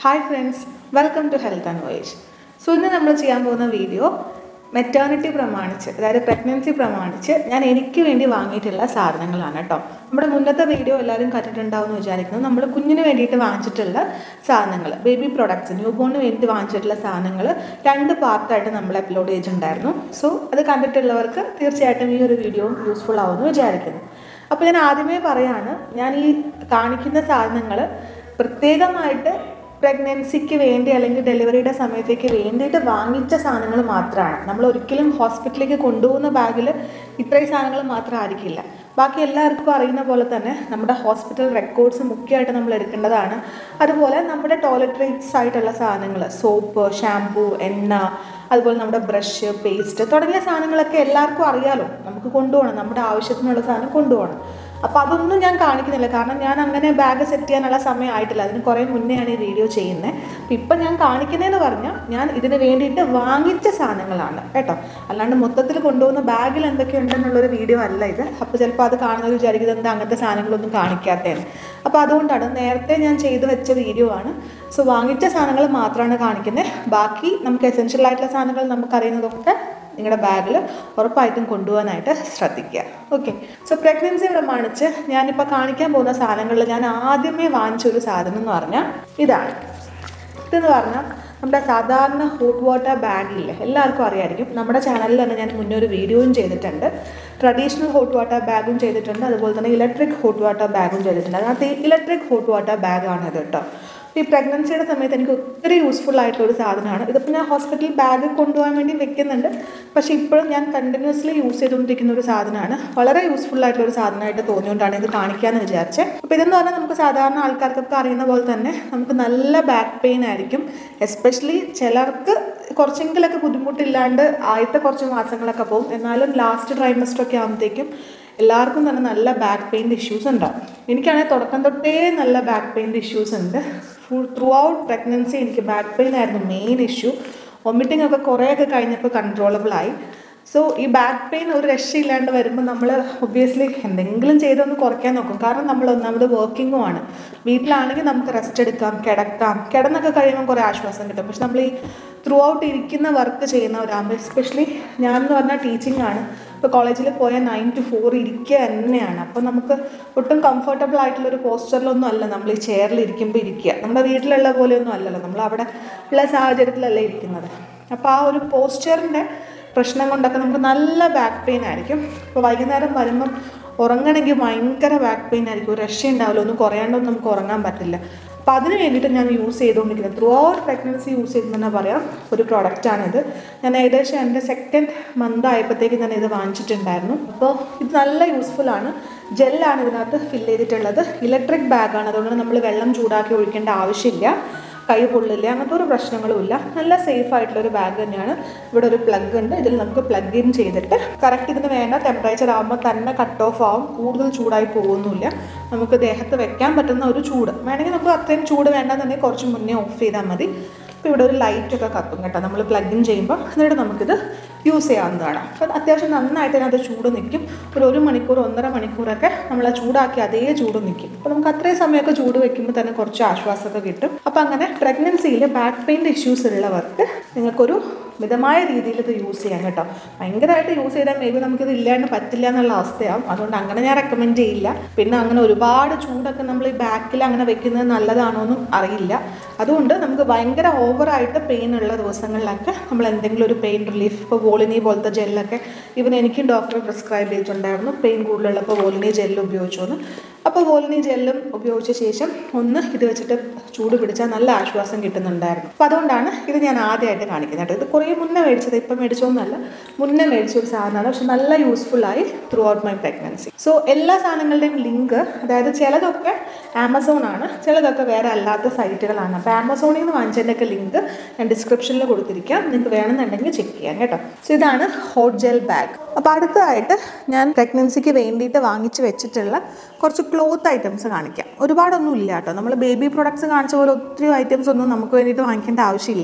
hi friends welcome to health and voyage so ഇന്ന് നമ്മൾ ചെയ്യാൻ പോകുന്ന വീഡിയോ മെറ്റേണിറ്റി പ്രമാണിച്ച് അതായത് പ്രഗ്നൻസി പ്രമാണിച്ച് ഞാൻ എനിക്ക് വേണ്ടി വാങ്ങിയിട്ടുള്ള സാധനങ്ങളാണ് കേട്ടോ നമ്മുടെ മുന്നത്തെ വീഡിയോ എല്ലാവരും കണ്ടിട്ടുണ്ടാവും എന്ന് വിചാരിക്കുന്നു നമ്മൾ കുഞ്ഞിന് വേണ്ടിയിട്ട് വാങ്ങിച്ചിട്ടുള്ള സാധനങ്ങൾ ബേബി പ്രൊഡക്ട്സ് ന്യൂ ബോണിന് വേണ്ടി വാങ്ങിച്ചിട്ടുള്ള സാധനങ്ങൾ രണ്ട് പാർട്ടായിട്ട് നമ്മൾ അപ്ലോഡ് ചെയ്തിട്ടുണ്ടായിരുന്നു സോ അത് കണ്ടിട്ടുള്ളവർക്ക് തീർച്ചയായിട്ടും ഈ ഒരു വീഡിയോ യൂസ്ഫുൾ ആവുമെന്ന് വിചാരിക്കുന്നു അപ്പോൾ ഞാൻ ആദ്യമേ പറയാണ് ഞാൻ ഈ കാണിക്കുന്ന സാധനങ്ങൾ പ്രത്യേകമായിട്ട് പ്രഗ്നൻസിക്ക് വേണ്ടി അല്ലെങ്കിൽ ഡെലിവറിയുടെ സമയത്തേക്ക് വേണ്ടിയിട്ട് വാങ്ങിച്ച സാധനങ്ങൾ മാത്രമാണ് നമ്മൾ ഒരിക്കലും ഹോസ്പിറ്റലിലേക്ക് കൊണ്ടുപോകുന്ന ബാഗിൽ ഇത്രയും സാധനങ്ങൾ മാത്രം ആയിരിക്കില്ല ബാക്കി എല്ലാവർക്കും അറിയുന്ന പോലെ തന്നെ നമ്മുടെ ഹോസ്പിറ്റൽ റെക്കോർഡ്സ് മുഖ്യമായിട്ട് നമ്മൾ എടുക്കേണ്ടതാണ് അതുപോലെ നമ്മുടെ ടോയ്ലറ്ററീസ് ആയിട്ടുള്ള സാധനങ്ങൾ സോപ്പ് ഷാംപൂ എണ്ണ അതുപോലെ നമ്മുടെ ബ്രഷ് പേസ്റ്റ് തുടങ്ങിയ സാധനങ്ങളൊക്കെ എല്ലാവർക്കും അറിയാലോ നമുക്ക് കൊണ്ടുപോകണം നമ്മുടെ ആവശ്യത്തിനുള്ള സാധനം കൊണ്ടുപോകണം അപ്പോൾ അതൊന്നും ഞാൻ കാണിക്കുന്നില്ല കാരണം ഞാൻ അങ്ങനെ ബാഗ് സെറ്റ് ചെയ്യാനുള്ള സമയം ആയിട്ടില്ല അതിന് കുറേ മുന്നെയാണ് ഈ വീഡിയോ ചെയ്യുന്നത് അപ്പോൾ ഇപ്പം ഞാൻ കാണിക്കുന്നതെന്ന് പറഞ്ഞാൽ ഞാൻ ഇതിന് വേണ്ടിയിട്ട് വാങ്ങിച്ച സാധനങ്ങളാണ് കേട്ടോ അല്ലാണ്ട് മൊത്തത്തിൽ കൊണ്ടുപോകുന്ന ബാഗിൽ എന്തൊക്കെ ഉണ്ടെന്നുള്ളൊരു വീഡിയോ അല്ല ഇത് അപ്പോൾ ചിലപ്പോൾ അത് കാണുന്നവർ വിചാരിക്കുന്നത് എന്താ അങ്ങനത്തെ സാധനങ്ങളൊന്നും കാണിക്കാത്തതാണ് അപ്പോൾ അതുകൊണ്ടാണ് നേരത്തെ ഞാൻ ചെയ്തു വെച്ച വീഡിയോ ആണ് സോ വാങ്ങിച്ച സാധനങ്ങൾ മാത്രമാണ് കാണിക്കുന്നത് ബാക്കി നമുക്ക് എസെൻഷ്യൽ ആയിട്ടുള്ള സാധനങ്ങൾ നമുക്കറിയുന്നതൊക്കെ നിങ്ങളുടെ ബാഗിൽ ഉറപ്പായിട്ടും കൊണ്ടുപോകാനായിട്ട് ശ്രദ്ധിക്കുക ഓക്കെ സോ പ്രഗ്നൻസി പ്രമാണിച്ച് ഞാനിപ്പോൾ കാണിക്കാൻ പോകുന്ന സാധനങ്ങളിൽ ഞാൻ ആദ്യമേ വാങ്ങിച്ച ഒരു സാധനം എന്ന് പറഞ്ഞാൽ ഇതാണ് ഇതെന്ന് പറഞ്ഞാൽ നമ്മുടെ സാധാരണ ഹോട്ട് വാട്ടർ ബാഗില്ലേ എല്ലാവർക്കും അറിയായിരിക്കും നമ്മുടെ ചാനലിൽ തന്നെ ഞാൻ മുന്നേ ഒരു വീഡിയോയും ചെയ്തിട്ടുണ്ട് ട്രഡീഷണൽ ഹോട്ട് വാട്ടർ ബാഗും ചെയ്തിട്ടുണ്ട് അതുപോലെ തന്നെ ഇലക്ട്രിക് ഹോട്ട് വാട്ടർ ബാഗും ചെയ്തിട്ടുണ്ട് അതിനകത്ത് ഈ ഇലക്ട്രിക് ഹോട്ട് വാട്ടർ ബാഗാണ് ഇത് കേട്ടോ ഈ പ്രഗ്നൻസിയുടെ സമയത്ത് എനിക്ക് ഒത്തിരി യൂസ്ഫുൾ ആയിട്ടുള്ള ഒരു സാധനമാണ് ഇതിപ്പോൾ ഞാൻ ഹോസ്പിറ്റൽ ബാഗ് കൊണ്ടുപോകാൻ വേണ്ടി വെക്കുന്നുണ്ട് പക്ഷേ ഇപ്പോഴും ഞാൻ കണ്ടിന്യൂസ്ലി യൂസ് ചെയ്തുകൊണ്ടിരിക്കുന്ന ഒരു സാധനമാണ് വളരെ യൂസ്ഫുൾ ആയിട്ടുള്ള ഒരു സാധനമായിട്ട് തോന്നിയുകൊണ്ടാണ് ഇത് കാണിക്കാമെന്ന് വിചാരിച്ചത് അപ്പോൾ ഇതെന്ന് പറഞ്ഞാൽ നമുക്ക് സാധാരണ ആൾക്കാർക്കൊക്കെ അറിയുന്ന പോലെ തന്നെ നമുക്ക് നല്ല ബാക്ക് പെയിൻ ആയിരിക്കും എസ്പെഷ്യലി ചിലർക്ക് കുറച്ചെങ്കിലൊക്കെ ബുദ്ധിമുട്ടില്ലാണ്ട് ആദ്യത്തെ കുറച്ച് മാസങ്ങളൊക്കെ പോകും എന്നാലും ലാസ്റ്റ് ട്രൈമസ്റ്ററൊക്കെ ആകുമ്പോഴത്തേക്കും എല്ലാവർക്കും തന്നെ നല്ല ബാക്ക് പെയിൻ്റെ ഇഷ്യൂസ് ഉണ്ടാവും എനിക്കാണെങ്കിൽ തുടക്കം തൊട്ടേ നല്ല ബാക്ക് പെയിൻ്റെ ഇഷ്യൂസ് ഉണ്ട് ഫുൾ ത്രൂ ഔട്ട് പ്രഗ്നൻസി എനിക്ക് ബാക്ക് പെയിൻ ആയിരുന്നു മെയിൻ ഇഷ്യൂ വൊമിറ്റിംഗ് ഒക്കെ കുറേയൊക്കെ കഴിഞ്ഞപ്പോൾ കൺട്രോളബിൾ ആയി സോ ഈ ബാക്ക് പെയിൻ ഒരു രക്ഷയില്ലാണ്ട് വരുമ്പോൾ നമ്മൾ ഒബ്വിയസ്ലി എന്തെങ്കിലും ചെയ്തൊന്ന് കുറയ്ക്കാൻ നോക്കും കാരണം നമ്മൾ ഒന്നാമത് വർക്കിങ്ങും ആണ് വീട്ടിലാണെങ്കിൽ നമുക്ക് റെസ്റ്റ് എടുക്കാം കിടക്കാം കിടന്നൊക്കെ കഴിയുമ്പോൾ കുറേ ആശ്വാസം കിട്ടും പക്ഷെ നമ്മൾ ഈ ത്രൂ ഔട്ട് ഇരിക്കുന്ന വർക്ക് ചെയ്യുന്നവരാകുമ്പോൾ എസ്പെഷ്യലി ഞാൻ എന്ന് പറഞ്ഞാൽ ടീച്ചിങ് ആണ് ഇപ്പോൾ കോളേജിൽ പോയാൽ നയൻ ടു ഫോർ ഇരിക്കുക തന്നെയാണ് അപ്പോൾ നമുക്ക് ഒട്ടും കംഫർട്ടബിൾ ആയിട്ടുള്ള ഒരു പോസ്റ്ററിലൊന്നും അല്ല നമ്മൾ ഈ ചെയറിൽ ഇരിക്കുമ്പോൾ ഇരിക്കുക നമ്മുടെ വീട്ടിലുള്ള പോലെയൊന്നും അല്ലല്ലോ നമ്മൾ അവിടെ ഉള്ള സാഹചര്യത്തിലല്ല ഇരിക്കുന്നത് അപ്പോൾ ആ ഒരു പോസ്റ്ററിൻ്റെ പ്രശ്നം കൊണ്ടൊക്കെ നമുക്ക് നല്ല ബാക്ക് പെയിൻ ആയിരിക്കും ഇപ്പോൾ വൈകുന്നേരം വരുമ്പം ഉറങ്ങണമെങ്കിൽ ഭയങ്കര ബാക്ക് പെയിൻ ആയിരിക്കും ഒരു രക്ഷയുണ്ടാവില്ല ഒന്നും കുറയാണ്ടൊന്നും നമുക്ക് ഉറങ്ങാൻ പറ്റില്ല അപ്പോൾ അതിന് വേണ്ടിയിട്ട് ഞാൻ യൂസ് ചെയ്തുകൊണ്ടിരിക്കുന്നത് ത്രൂ ഔട്ട് പ്രഗ്നൻസി യൂസ് ചെയ്തെന്ന് പറയാം ഒരു പ്രോഡക്റ്റാണിത് ഞാൻ ഏകദേശം എൻ്റെ സെക്കൻഡ് മന്ത് ആയപ്പോഴത്തേക്ക് ഞാൻ ഇത് വാങ്ങിച്ചിട്ടുണ്ടായിരുന്നു അപ്പോൾ ഇത് നല്ല യൂസ്ഫുൾ ആണ് ജെല്ലാണ് ഇതിനകത്ത് ഫില്ല് ചെയ്തിട്ടുള്ളത് ഇലക്ട്രിക് ബാഗാണ് അതുകൊണ്ട് നമ്മൾ വെള്ളം ചൂടാക്കി ഒഴിക്കേണ്ട ആവശ്യമില്ല കൈ പൊള്ളില്ല അങ്ങനത്തെ ഒരു പ്രശ്നങ്ങളും ഇല്ല നല്ല സേഫ് ആയിട്ടുള്ള ഒരു ബാഗ് തന്നെയാണ് ഇവിടെ ഒരു പ്ലഗ് ഉണ്ട് ഇതിൽ നമുക്ക് പ്ലഗ് ഇൻ ചെയ്തിട്ട് കറക്റ്റ് ഇതിന് വേണ്ട ടെമ്പറേച്ചർ ആകുമ്പോൾ തന്നെ കട്ട് ഓഫ് ആവും കൂടുതൽ ചൂടായി പോകുന്നില്ല നമുക്ക് ദേഹത്ത് വെക്കാൻ പറ്റുന്ന ഒരു ചൂട് വേണമെങ്കിൽ നമുക്ക് അത്രയും ചൂട് വേണ്ടെന്നുണ്ടെങ്കിൽ കുറച്ച് മുന്നേ ഓഫ് ചെയ്താൽ മതി അപ്പോൾ ഇവിടെ ഒരു ലൈറ്റൊക്കെ കത്തും കേട്ടോ നമ്മൾ പ്ലഗ് ഇൻ ചെയ്യുമ്പോൾ എന്നിട്ട് നമുക്കിത് യൂസ് ചെയ്യാവുന്നതാണ് അപ്പോൾ അത്യാവശ്യം നന്നായിട്ട് അതിനകത്ത് ചൂട് നിൽക്കും ഒരു ഒരു മണിക്കൂർ ഒന്നര മണിക്കൂറൊക്കെ നമ്മൾ ആ ചൂടാക്കി അതേ ചൂട് നിൽക്കും അപ്പോൾ നമുക്ക് അത്രയും സമയമൊക്കെ ചൂട് വെക്കുമ്പോൾ തന്നെ കുറച്ച് ആശ്വാസമൊക്കെ കിട്ടും അപ്പോൾ അങ്ങനെ പ്രഗ്നൻസിയിൽ ബാക്ക് പെയിൻ്റെ ഇഷ്യൂസ് ഉള്ളവർക്ക് നിങ്ങൾക്കൊരു മിതമായ രീതിയിൽ ഇത് യൂസ് ചെയ്യാം കേട്ടോ ഭയങ്കരമായിട്ട് യൂസ് ചെയ്താൽ മേ ബി നമുക്കിത് ഇല്ലാണ്ട് പറ്റില്ല എന്നുള്ള അവസ്ഥയാവും അതുകൊണ്ട് അങ്ങനെ ഞാൻ റെക്കമെൻഡ് ചെയ്യില്ല പിന്നെ അങ്ങനെ ഒരുപാട് ചൂടൊക്കെ നമ്മൾ ഈ ബാക്കിൽ അങ്ങനെ വെക്കുന്നത് നല്ലതാണോ എന്നും അറിയില്ല അതുകൊണ്ട് നമുക്ക് ഭയങ്കര ഓവറായിട്ട് പെയിൻ ഉള്ള ദിവസങ്ങളിലൊക്കെ നമ്മൾ എന്തെങ്കിലും ഒരു പെയിൻ റിലീഫ് ഇപ്പോൾ വോളിനി പോലത്തെ ജെല്ലൊക്കെ ഇവൻ എനിക്കും ഡോക്ടർ പ്രിസ്ക്രൈബ് ചെയ്തിട്ടുണ്ടായിരുന്നു പെയിൻ കൂടുതലുള്ളപ്പോൾ വോളിനി ജെല്ല് ഉപയോഗിച്ചു എന്ന് അപ്പോൾ വോളിനി ജെല്ലും ഉപയോഗിച്ച ശേഷം ഒന്ന് ഇത് വെച്ചിട്ട് ചൂട് പിടിച്ചാൽ നല്ല ആശ്വാസം കിട്ടുന്നുണ്ടായിരുന്നു അപ്പോൾ അതുകൊണ്ടാണ് ഇത് ഞാൻ ആദ്യമായിട്ട് കാണിക്കുന്നത് കേട്ടോ ഇത് കുറേ മുന്നേ മേടിച്ചത് ഇപ്പം മേടിച്ചോന്നല്ല മുന്നേ മേടിച്ച ഒരു സാധനമാണ് പക്ഷെ നല്ല യൂസ്ഫുള്ളായി throughout my pregnancy so എല്ലാ സാധനങ്ങളുടെയും ലിങ്ക് അതായത് ചിലതൊക്കെ ആമസോൺ ആണ് ചിലതൊക്കെ വേറെ അല്ലാത്ത സൈറ്റുകളാണ് അപ്പോൾ ആമസോണിൽ നിന്ന് വാങ്ങിച്ചതിൻ്റെയൊക്കെ ലിങ്ക് ഞാൻ ഡിസ്ക്രിപ്ഷനിൽ കൊടുത്തിരിക്കാം നിങ്ങൾക്ക് വേണമെന്നുണ്ടെങ്കിൽ ചെക്ക് ചെയ്യാം കേട്ടോ സോ ഇതാണ് ഹോട്ട് ജെൽ ബാഗ് അപ്പോൾ അടുത്തതായിട്ട് ഞാൻ പ്രഗ്നൻസിക്ക് വേണ്ടിയിട്ട് വാങ്ങിച്ച് വെച്ചിട്ടുള്ള കുറച്ച് ക്ലോത്ത് ഐറ്റംസ് കാണിക്കാം ഒരുപാടൊന്നും ഇല്ല കേട്ടോ നമ്മൾ ബേബി പ്രൊഡക്ട്സ് കാണിച്ച പോലെ ഒത്തിരി ഐറ്റംസ് ഒന്നും നമുക്ക് വേണ്ടിയിട്ട് വാങ്ങിക്കേണ്ട ആവശ്യമില്ല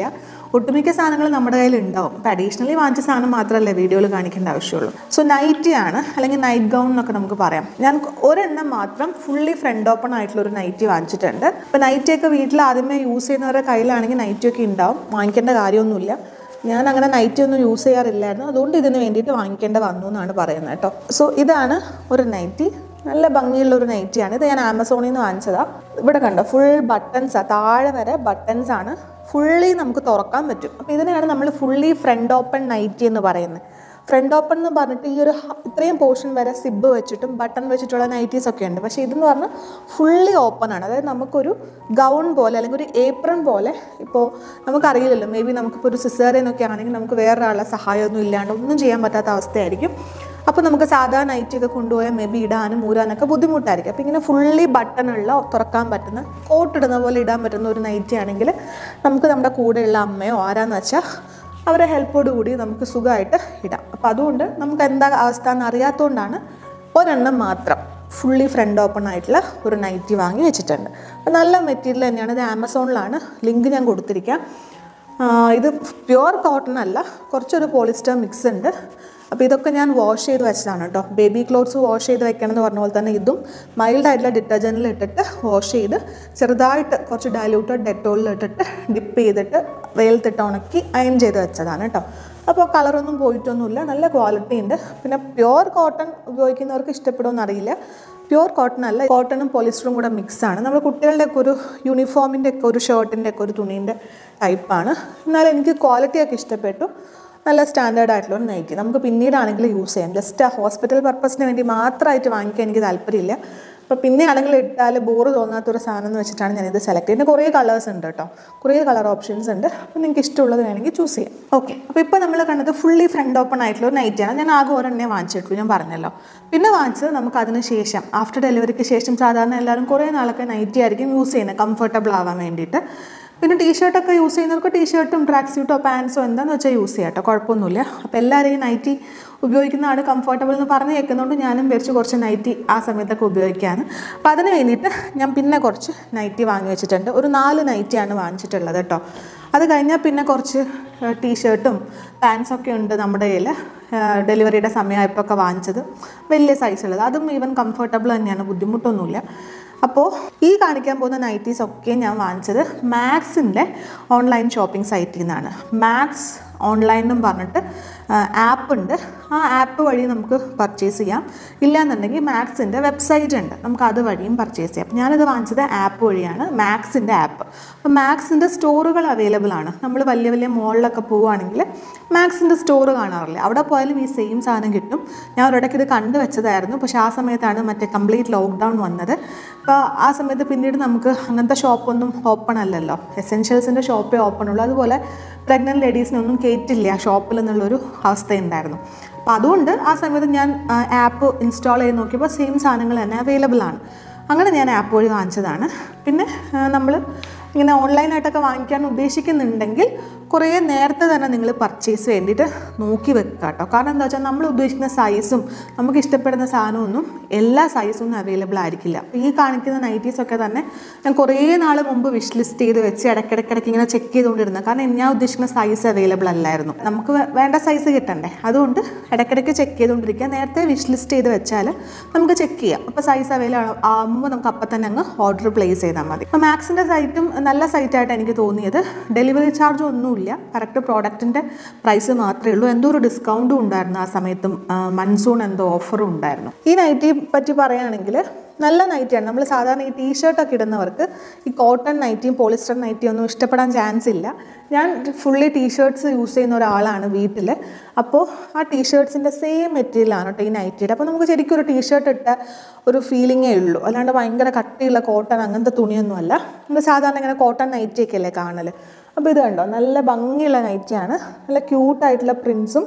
ഒട്ടുമിക്ക സാധനങ്ങൾ നമ്മുടെ കയ്യിൽ ഉണ്ടാവും അപ്പോൾ അഡീഷണലി വാങ്ങിച്ച സാധനം മാത്രമല്ലേ വീഡിയോയിൽ കാണിക്കേണ്ട ആവശ്യമുള്ളൂ സോ നൈറ്റി ആണ് അല്ലെങ്കിൽ നൈറ്റ് ഗൗൺ എന്നൊക്കെ നമുക്ക് പറയാം ഞാൻ ഒരെണ്ണം മാത്രം ഫുള്ളി ഫ്രണ്ട് ഓപ്പൺ ആയിട്ടുള്ള ഒരു നൈറ്റി വാങ്ങിച്ചിട്ടുണ്ട് അപ്പോൾ നൈറ്റിയൊക്കെ വീട്ടിൽ ആദ്യമേ യൂസ് ചെയ്യുന്നവരുടെ കയ്യിലാണെങ്കിൽ നൈറ്റിയൊക്കെ ഉണ്ടാവും വാങ്ങിക്കേണ്ട കാര്യമൊന്നുമില്ല ഞാൻ അങ്ങനെ നൈറ്റി ഒന്നും യൂസ് ചെയ്യാറില്ലായിരുന്നു അതുകൊണ്ട് ഇതിന് വേണ്ടിയിട്ട് വാങ്ങിക്കേണ്ട വന്നു എന്നാണ് പറയുന്നത് കേട്ടോ സോ ഇതാണ് ഒരു നൈറ്റി നല്ല ഭംഗിയുള്ള ഒരു നൈറ്റിയാണ് ഇത് ഞാൻ ആമസോണിൽ നിന്ന് വാങ്ങിച്ചതാണ് ഇവിടെ കണ്ടോ ഫുൾ ബട്ടൺസാണ് താഴെ വരെ ബട്ടൺസ് ആണ് ഫുള്ളി നമുക്ക് തുറക്കാൻ പറ്റും അപ്പോൾ ഇതിനെയാണ് നമ്മൾ ഫുള്ളി ഫ്രണ്ട് ഓപ്പൺ നൈറ്റി എന്ന് പറയുന്നത് ഫ്രണ്ട് ഓപ്പൺ എന്ന് പറഞ്ഞിട്ട് ഈ ഒരു ഹ- ഇത്രയും പോർഷൻ വരെ സിബ് വെച്ചിട്ടും ബട്ടൺ വെച്ചിട്ടുള്ള നൈറ്റീസ് ഒക്കെ ഉണ്ട് പക്ഷേ ഇതെന്ന് പറഞ്ഞാൽ ഫുള്ളി ഓപ്പൺ ആണ് അതായത് നമുക്കൊരു ഗൗൺ പോലെ അല്ലെങ്കിൽ ഒരു ഏപ്രൺ പോലെ ഇപ്പോൾ നമുക്കറിയില്ലല്ലോ മേ ബി നമുക്കിപ്പോൾ ഒരു സിസേറിയൻ ഒക്കെ ആണെങ്കിൽ നമുക്ക് വേറൊരാളുടെ സഹായമൊന്നും ഇല്ലാണ്ട് ഒന്നും ചെയ്യാൻ പറ്റാത്ത അവസ്ഥയായിരിക്കും അപ്പോൾ നമുക്ക് സാധാ നൈറ്റി ഒക്കെ കൊണ്ടുപോയാൽ മേ ബി ഇടാനും ഊരാനൊക്കെ ബുദ്ധിമുട്ടായിരിക്കും അപ്പോൾ ഇങ്ങനെ ഫുള്ളി ബട്ടണുള്ള തുറക്കാൻ പറ്റുന്ന കോട്ട് ഇടുന്ന പോലെ ഇടാൻ പറ്റുന്ന ഒരു നൈറ്റി ആണെങ്കിൽ നമുക്ക് നമ്മുടെ കൂടെയുള്ള അമ്മയോ ആരാന്ന് വെച്ചാൽ അവരെ ഹെൽപ്പോട് കൂടി നമുക്ക് സുഖമായിട്ട് ഇടാം അപ്പോൾ അതുകൊണ്ട് നമുക്ക് എന്താ അവസ്ഥ എന്ന് അറിയാത്തതുകൊണ്ടാണ് ഒരെണ്ണം മാത്രം ഫുള്ളി ഫ്രണ്ട് ഓപ്പൺ ആയിട്ടുള്ള ഒരു നൈറ്റി വാങ്ങി വെച്ചിട്ടുണ്ട് അപ്പോൾ നല്ല മെറ്റീരിയൽ തന്നെയാണ് ഇത് ആമസോണിലാണ് ലിങ്ക് ഞാൻ കൊടുത്തിരിക്കാം ആ, ഇത് പ്യുവർ കോട്ടൺ അല്ല കുറച്ചൊരു പോളിസ്റ്റർ മിക്സ് ഉണ്ട് അപ്പോൾ ഇതൊക്കെ ഞാൻ വാഷ് ചെയ്ത് വെച്ചതാണ് കേട്ടോ ബേബി ക്ലോത്ത്സ് വാഷ് ചെയ്ത് വെക്കണം എന്ന് പറഞ്ഞ പോലെ തന്നെ ഇതും മൈൽഡ് ആയിട്ടുള്ള ഡിറ്റർജൻറ്റിൽ ഇട്ടിട്ട് വാഷ് ചെയ്ത് ചെറുതായിട്ട് കുറച്ച് ഡയലൂട്ടഡ് ഡെറ്റോളിൽ ഇട്ടിട്ട് ഡിപ്പ് ചെയ്തിട്ട് വെയിലത്തിട്ട് ഉണക്കി അയൺ ചെയ്ത് വെച്ചതാണ് കേട്ടോ അപ്പോൾ കളറൊന്നും പോയിട്ടൊന്നുമില്ല നല്ല ക്വാളിറ്റി ഉണ്ട് പിന്നെ പ്യുവർ കോട്ടൺ ഉപയോഗിക്കുന്നവർക്ക് ഇഷ്ടപ്പെടുമെന്ന് അറിയില്ല പ്യുവർ കോട്ടൺ അല്ല കോട്ടണും പോളിസ്റ്ററും കൂടെ മിക്സ് ആണ് നമ്മൾ കുട്ടികളുടെ ഒക്കെ ഒരു യൂണിഫോമിൻ്റെ ഒക്കെ ഒരു ഷർട്ടിൻ്റെ ഒക്കെ ഒരു തുണീൻ്റെ ടൈപ്പാണ് എന്നാൽ എനിക്ക് ക്വാളിറ്റി ഒക്കെ ഇഷ്ടപ്പെട്ടു നല്ല സ്റ്റാൻഡേർഡ് ആയിട്ടുള്ള ഒരു നൈറ്റി നമുക്ക് പിന്നീടാണെങ്കിൽ യൂസ് ചെയ്യാം ജസ്റ്റ് ആ ഹോസ്പിറ്റൽ പർപ്പസിന് വേണ്ടി മാത്രമായിട്ട് വാങ്ങിക്കാൻ എനിക്ക് താല്പര്യമില്ല അപ്പോൾ പിന്നെ ആണെങ്കിൽ ഇട്ടാൽ ബോറ് തോന്നാത്തൊരു സാധനം എന്ന് വെച്ചിട്ടാണ് ഞാനിത് സെലക്ട് ചെയ്യുന്നത് കുറേ കളേഴ്സ് ഉണ്ട് കേട്ടോ കുറേ കളർ ഓപ്ഷൻസ് ഉണ്ട് അപ്പോൾ നിങ്ങൾക്ക് ഇഷ്ടമുള്ളത് വേണമെങ്കിൽ ചൂസ് ചെയ്യാം ഓക്കെ അപ്പോൾ ഇപ്പോൾ നമ്മൾ കണ്ടത് ഫുള്ളി ഫ്രണ്ട് ഓപ്പൺ ആയിട്ടുള്ള ഒരു നൈറ്റിയാണ് ഞാൻ ആകെ ഒരെണ്ണേ വാങ്ങിച്ചിട്ടുള്ളൂ ഞാൻ പറഞ്ഞല്ലോ പിന്നെ വാങ്ങിച്ചത് നമുക്ക് അതിന് ശേഷം ആഫ്റ്റർ ഡെലിവറിക്ക് ശേഷം സാധാരണ എല്ലാവരും കുറേ നാളൊക്കെ നൈറ്റി ആയിരിക്കും യൂസ് ചെയ്യുന്നത് കംഫർട്ടബിൾ ആവാൻ വേണ്ടിയിട്ട് പിന്നെ ടീഷർട്ടൊക്കെ യൂസ് ചെയ്യുന്നവർക്ക് ടീഷർട്ടും ട്രാക്ക് സ്യൂട്ടോ പാൻസോ എന്താണെന്ന് വെച്ചാൽ യൂസ് ചെയ്യാം കേട്ടോ കുഴപ്പമൊന്നുമില്ല അപ്പോൾ എല്ലാവരും ഈ നൈറ്റി ഉപയോഗിക്കുന്നതാണ് കംഫർട്ടബിൾ എന്ന് പറഞ്ഞ് കേൾക്കുന്നതുകൊണ്ട് ഞാനും വിരിച്ച് കുറച്ച് നൈറ്റി ആ സമയത്തൊക്കെ ഉപയോഗിക്കാണ് അപ്പോൾ അതിന് വേണ്ടിയിട്ട് ഞാൻ പിന്നെ കുറച്ച് നൈറ്റി വാങ്ങി വെച്ചിട്ടുണ്ട് ഒരു നാല് നൈറ്റിയാണ് വാങ്ങിച്ചിട്ടുള്ളത് കേട്ടോ അത് കഴിഞ്ഞാൽ പിന്നെ കുറച്ച് ടീഷർട്ടും പാൻസൊക്കെ ഉണ്ട് നമ്മുടെ കയ്യിൽ ഡെലിവറിയുടെ സമയമായപ്പോൾ ഒക്കെ വാങ്ങിച്ചത് വലിയ സൈസുള്ളത് അതും ഈവൻ കംഫർട്ടബിൾ തന്നെയാണ് ബുദ്ധിമുട്ടൊന്നുമില്ല അപ്പോൾ ഈ കാണിക്കാൻ പോകുന്ന നൈറ്റീസ് ഒക്കെ ഞാൻ വാങ്ങിച്ചത് മാക്സിൻ്റെ ഓൺലൈൻ ഷോപ്പിംഗ് സൈറ്റിൽ നിന്നാണ് മാക്സ് ഓൺലൈൻ എന്നും പറഞ്ഞിട്ട് ആപ്പ് ഉണ്ട് ആ ആപ്പ് വഴി നമുക്ക് പർച്ചേസ് ചെയ്യാം ഇല്ലാന്നുണ്ടെങ്കിൽ മാക്സിൻ്റെ വെബ്സൈറ്റ് ഉണ്ട് നമുക്ക് അത് വഴിയും പർച്ചേസ് ചെയ്യാം ഞാനിത് വാങ്ങിച്ചത് ആപ്പ് വഴിയാണ് മാക്സിൻ്റെ ആപ്പ് അപ്പോൾ മാക്സിൻ്റെ സ്റ്റോറുകൾ അവൈലബിൾ ആണ് നമ്മൾ വലിയ വലിയ മോളിലൊക്കെ പോവുകയാണെങ്കിൽ മാക്സിൻ്റെ സ്റ്റോർ കാണാറില്ല അവിടെ പോയാലും ഈ സെയിം സാധനം കിട്ടും ഞാൻ ഒരിടയ്ക്ക് ഇത് കണ്ടു വെച്ചതായിരുന്നു പക്ഷേ ആ സമയത്താണ് മറ്റേ കംപ്ലീറ്റ് ലോക്ക്ഡൗൺ വന്നത് അപ്പോൾ ആ സമയത്ത് പിന്നീട് നമുക്ക് അങ്ങനത്തെ ഷോപ്പൊന്നും ഓപ്പൺ അല്ലല്ലോ എസെൻഷ്യൽസിൻ്റെ ഷോപ്പേ ഓപ്പൺ ഉള്ളൂ അതുപോലെ പ്രഗ്നൻറ്റ് ലേഡീസിനൊന്നും കയറ്റില്ല ആ ഷോപ്പിൽ എന്നുള്ളൊരു അവസ്ഥയുണ്ടായിരുന്നു അപ്പോൾ അതുകൊണ്ട് ആ സമയത്ത് ഞാൻ ആപ്പ് ഇൻസ്റ്റാൾ ചെയ്ത് നോക്കിയപ്പോൾ സെയിം സാധനങ്ങൾ തന്നെ അവൈലബിൾ ആണ് അങ്ങനെ ഞാൻ ആപ്പ് വഴി വാങ്ങിച്ചതാണ് പിന്നെ നമ്മൾ ഇങ്ങനെ ഓൺലൈനായിട്ടൊക്കെ വാങ്ങിക്കാൻ ഉദ്ദേശിക്കുന്നുണ്ടെങ്കിൽ കുറേ നേരത്തെ തന്നെ നിങ്ങൾ പർച്ചേസ് വേണ്ടിയിട്ട് നോക്കി വെക്കുക കേട്ടോ കാരണം എന്താ വെച്ചാൽ നമ്മൾ ഉദ്ദേശിക്കുന്ന സൈസും നമുക്ക് ഇഷ്ടപ്പെടുന്ന സാധനമൊന്നും എല്ലാ സൈസും ഒന്നും അവൈലബിൾ ആയിരിക്കില്ല അപ്പോൾ ഈ കാണിക്കുന്ന നൈറ്റീസൊക്കെ തന്നെ ഞാൻ കുറേ നാൾ മുമ്പ് വിഷ് ലിസ്റ്റ് ചെയ്ത് വെച്ച് ഇടയ്ക്കിടയ്ക്കിടയ്ക്ക് ഇങ്ങനെ ചെക്ക് ചെയ്തുകൊണ്ടിരുന്നത് കാരണം ഞാൻ ഉദ്ദേശിക്കുന്ന സൈസ് അവൈലബിൾ അല്ലായിരുന്നു നമുക്ക് വേ- വേണ്ട സൈസ് കിട്ടണ്ടേ അതുകൊണ്ട് ഇടയ്ക്കിടയ്ക്ക് ചെക്ക് ചെയ്തുകൊണ്ടിരിക്കുക നേരത്തെ വിഷ് ലിസ്റ്റ് ചെയ്ത് വെച്ചാൽ നമുക്ക് ചെക്ക് ചെയ്യാം അപ്പോൾ സൈസ് അവൈലബിൾ ആകുമ്പോൾ നമുക്ക് അപ്പം തന്നെ അങ്ങ് ഓർഡർ പ്ലേസ് ചെയ്താൽ മതി അപ്പോൾ മാക്സിൻ്റെ സൈറ്റും നല്ല സൈറ്റായിട്ട് എനിക്ക് തോന്നിയത് ഡെലിവറി ചാർജ് ഒന്നുമില്ല കറക്റ്റ് പ്രോഡക്റ്റിൻ്റെ പ്രൈസ് മാത്രമേ ഉള്ളൂ എന്തോ ഒരു ഡിസ്കൗണ്ടും ഉണ്ടായിരുന്നു ആ സമയത്തും ആ, മൺസൂൺ എന്തോ ഓഫറും ഉണ്ടായിരുന്നു ഈ നൈറ്റി പറ്റി പറയുകയാണെങ്കിൽ നല്ല നൈറ്റിയാണ് നമ്മൾ സാധാരണ ഈ ടീഷർട്ടൊക്കെ ഇടുന്നവർക്ക് ഈ കോട്ടൺ നൈറ്റിയും പോളിസ്റ്റർ നൈറ്റിയും ഒന്നും ഇഷ്ടപ്പെടാൻ ചാൻസ് ഇല്ല ഞാൻ ഫുള്ളി ടീഷർട്ട്സ് യൂസ് ചെയ്യുന്ന ഒരാളാണ് വീട്ടിൽ അപ്പോൾ ആ ടീഷർട്ട്സിൻ്റെ സെയിം മെറ്റീരിയലാണ് കേട്ടോ ഈ നൈറ്റിയുടെ അപ്പോൾ നമുക്ക് ശരിക്കും ഒരു ടീഷർട്ട് ഇട്ട ഒരു ഫീലിങ്ങേ ഉള്ളൂ അല്ലാണ്ട് ഭയങ്കര കട്ടിയുള്ള കോട്ടൺ അങ്ങനത്തെ തുണിയൊന്നുമല്ല നമ്മൾ സാധാരണ ഇങ്ങനെ കോട്ടൺ നൈറ്റിയൊക്കെ അല്ലേ കാണൽ അപ്പോൾ ഇത് കണ്ടോ നല്ല ഭംഗിയുള്ള നൈറ്റിയാണ് നല്ല ക്യൂട്ടായിട്ടുള്ള പ്രിൻസും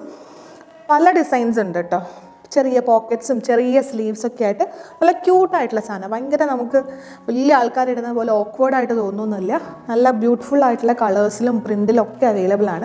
പല ഡിസൈൻസ് ഉണ്ട് കേട്ടോ ചെറിയ പോക്കറ്റ്സും ചെറിയ സ്ലീവ്സ് ഒക്കെ ആയിട്ട് നല്ല ക്യൂട്ടായിട്ടുള്ള സാധനം ഭയങ്കര നമുക്ക് വലിയ ആൾക്കാരിടുന്ന പോലെ awkward ആയിട്ട് തോന്നുന്നില്ല നല്ല ബ്യൂട്ടിഫുൾ ആയിട്ടുള്ള കളേഴ്സിലും പ്രിൻറ്റിലും ഒക്കെ അവൈലബിൾ ആണ്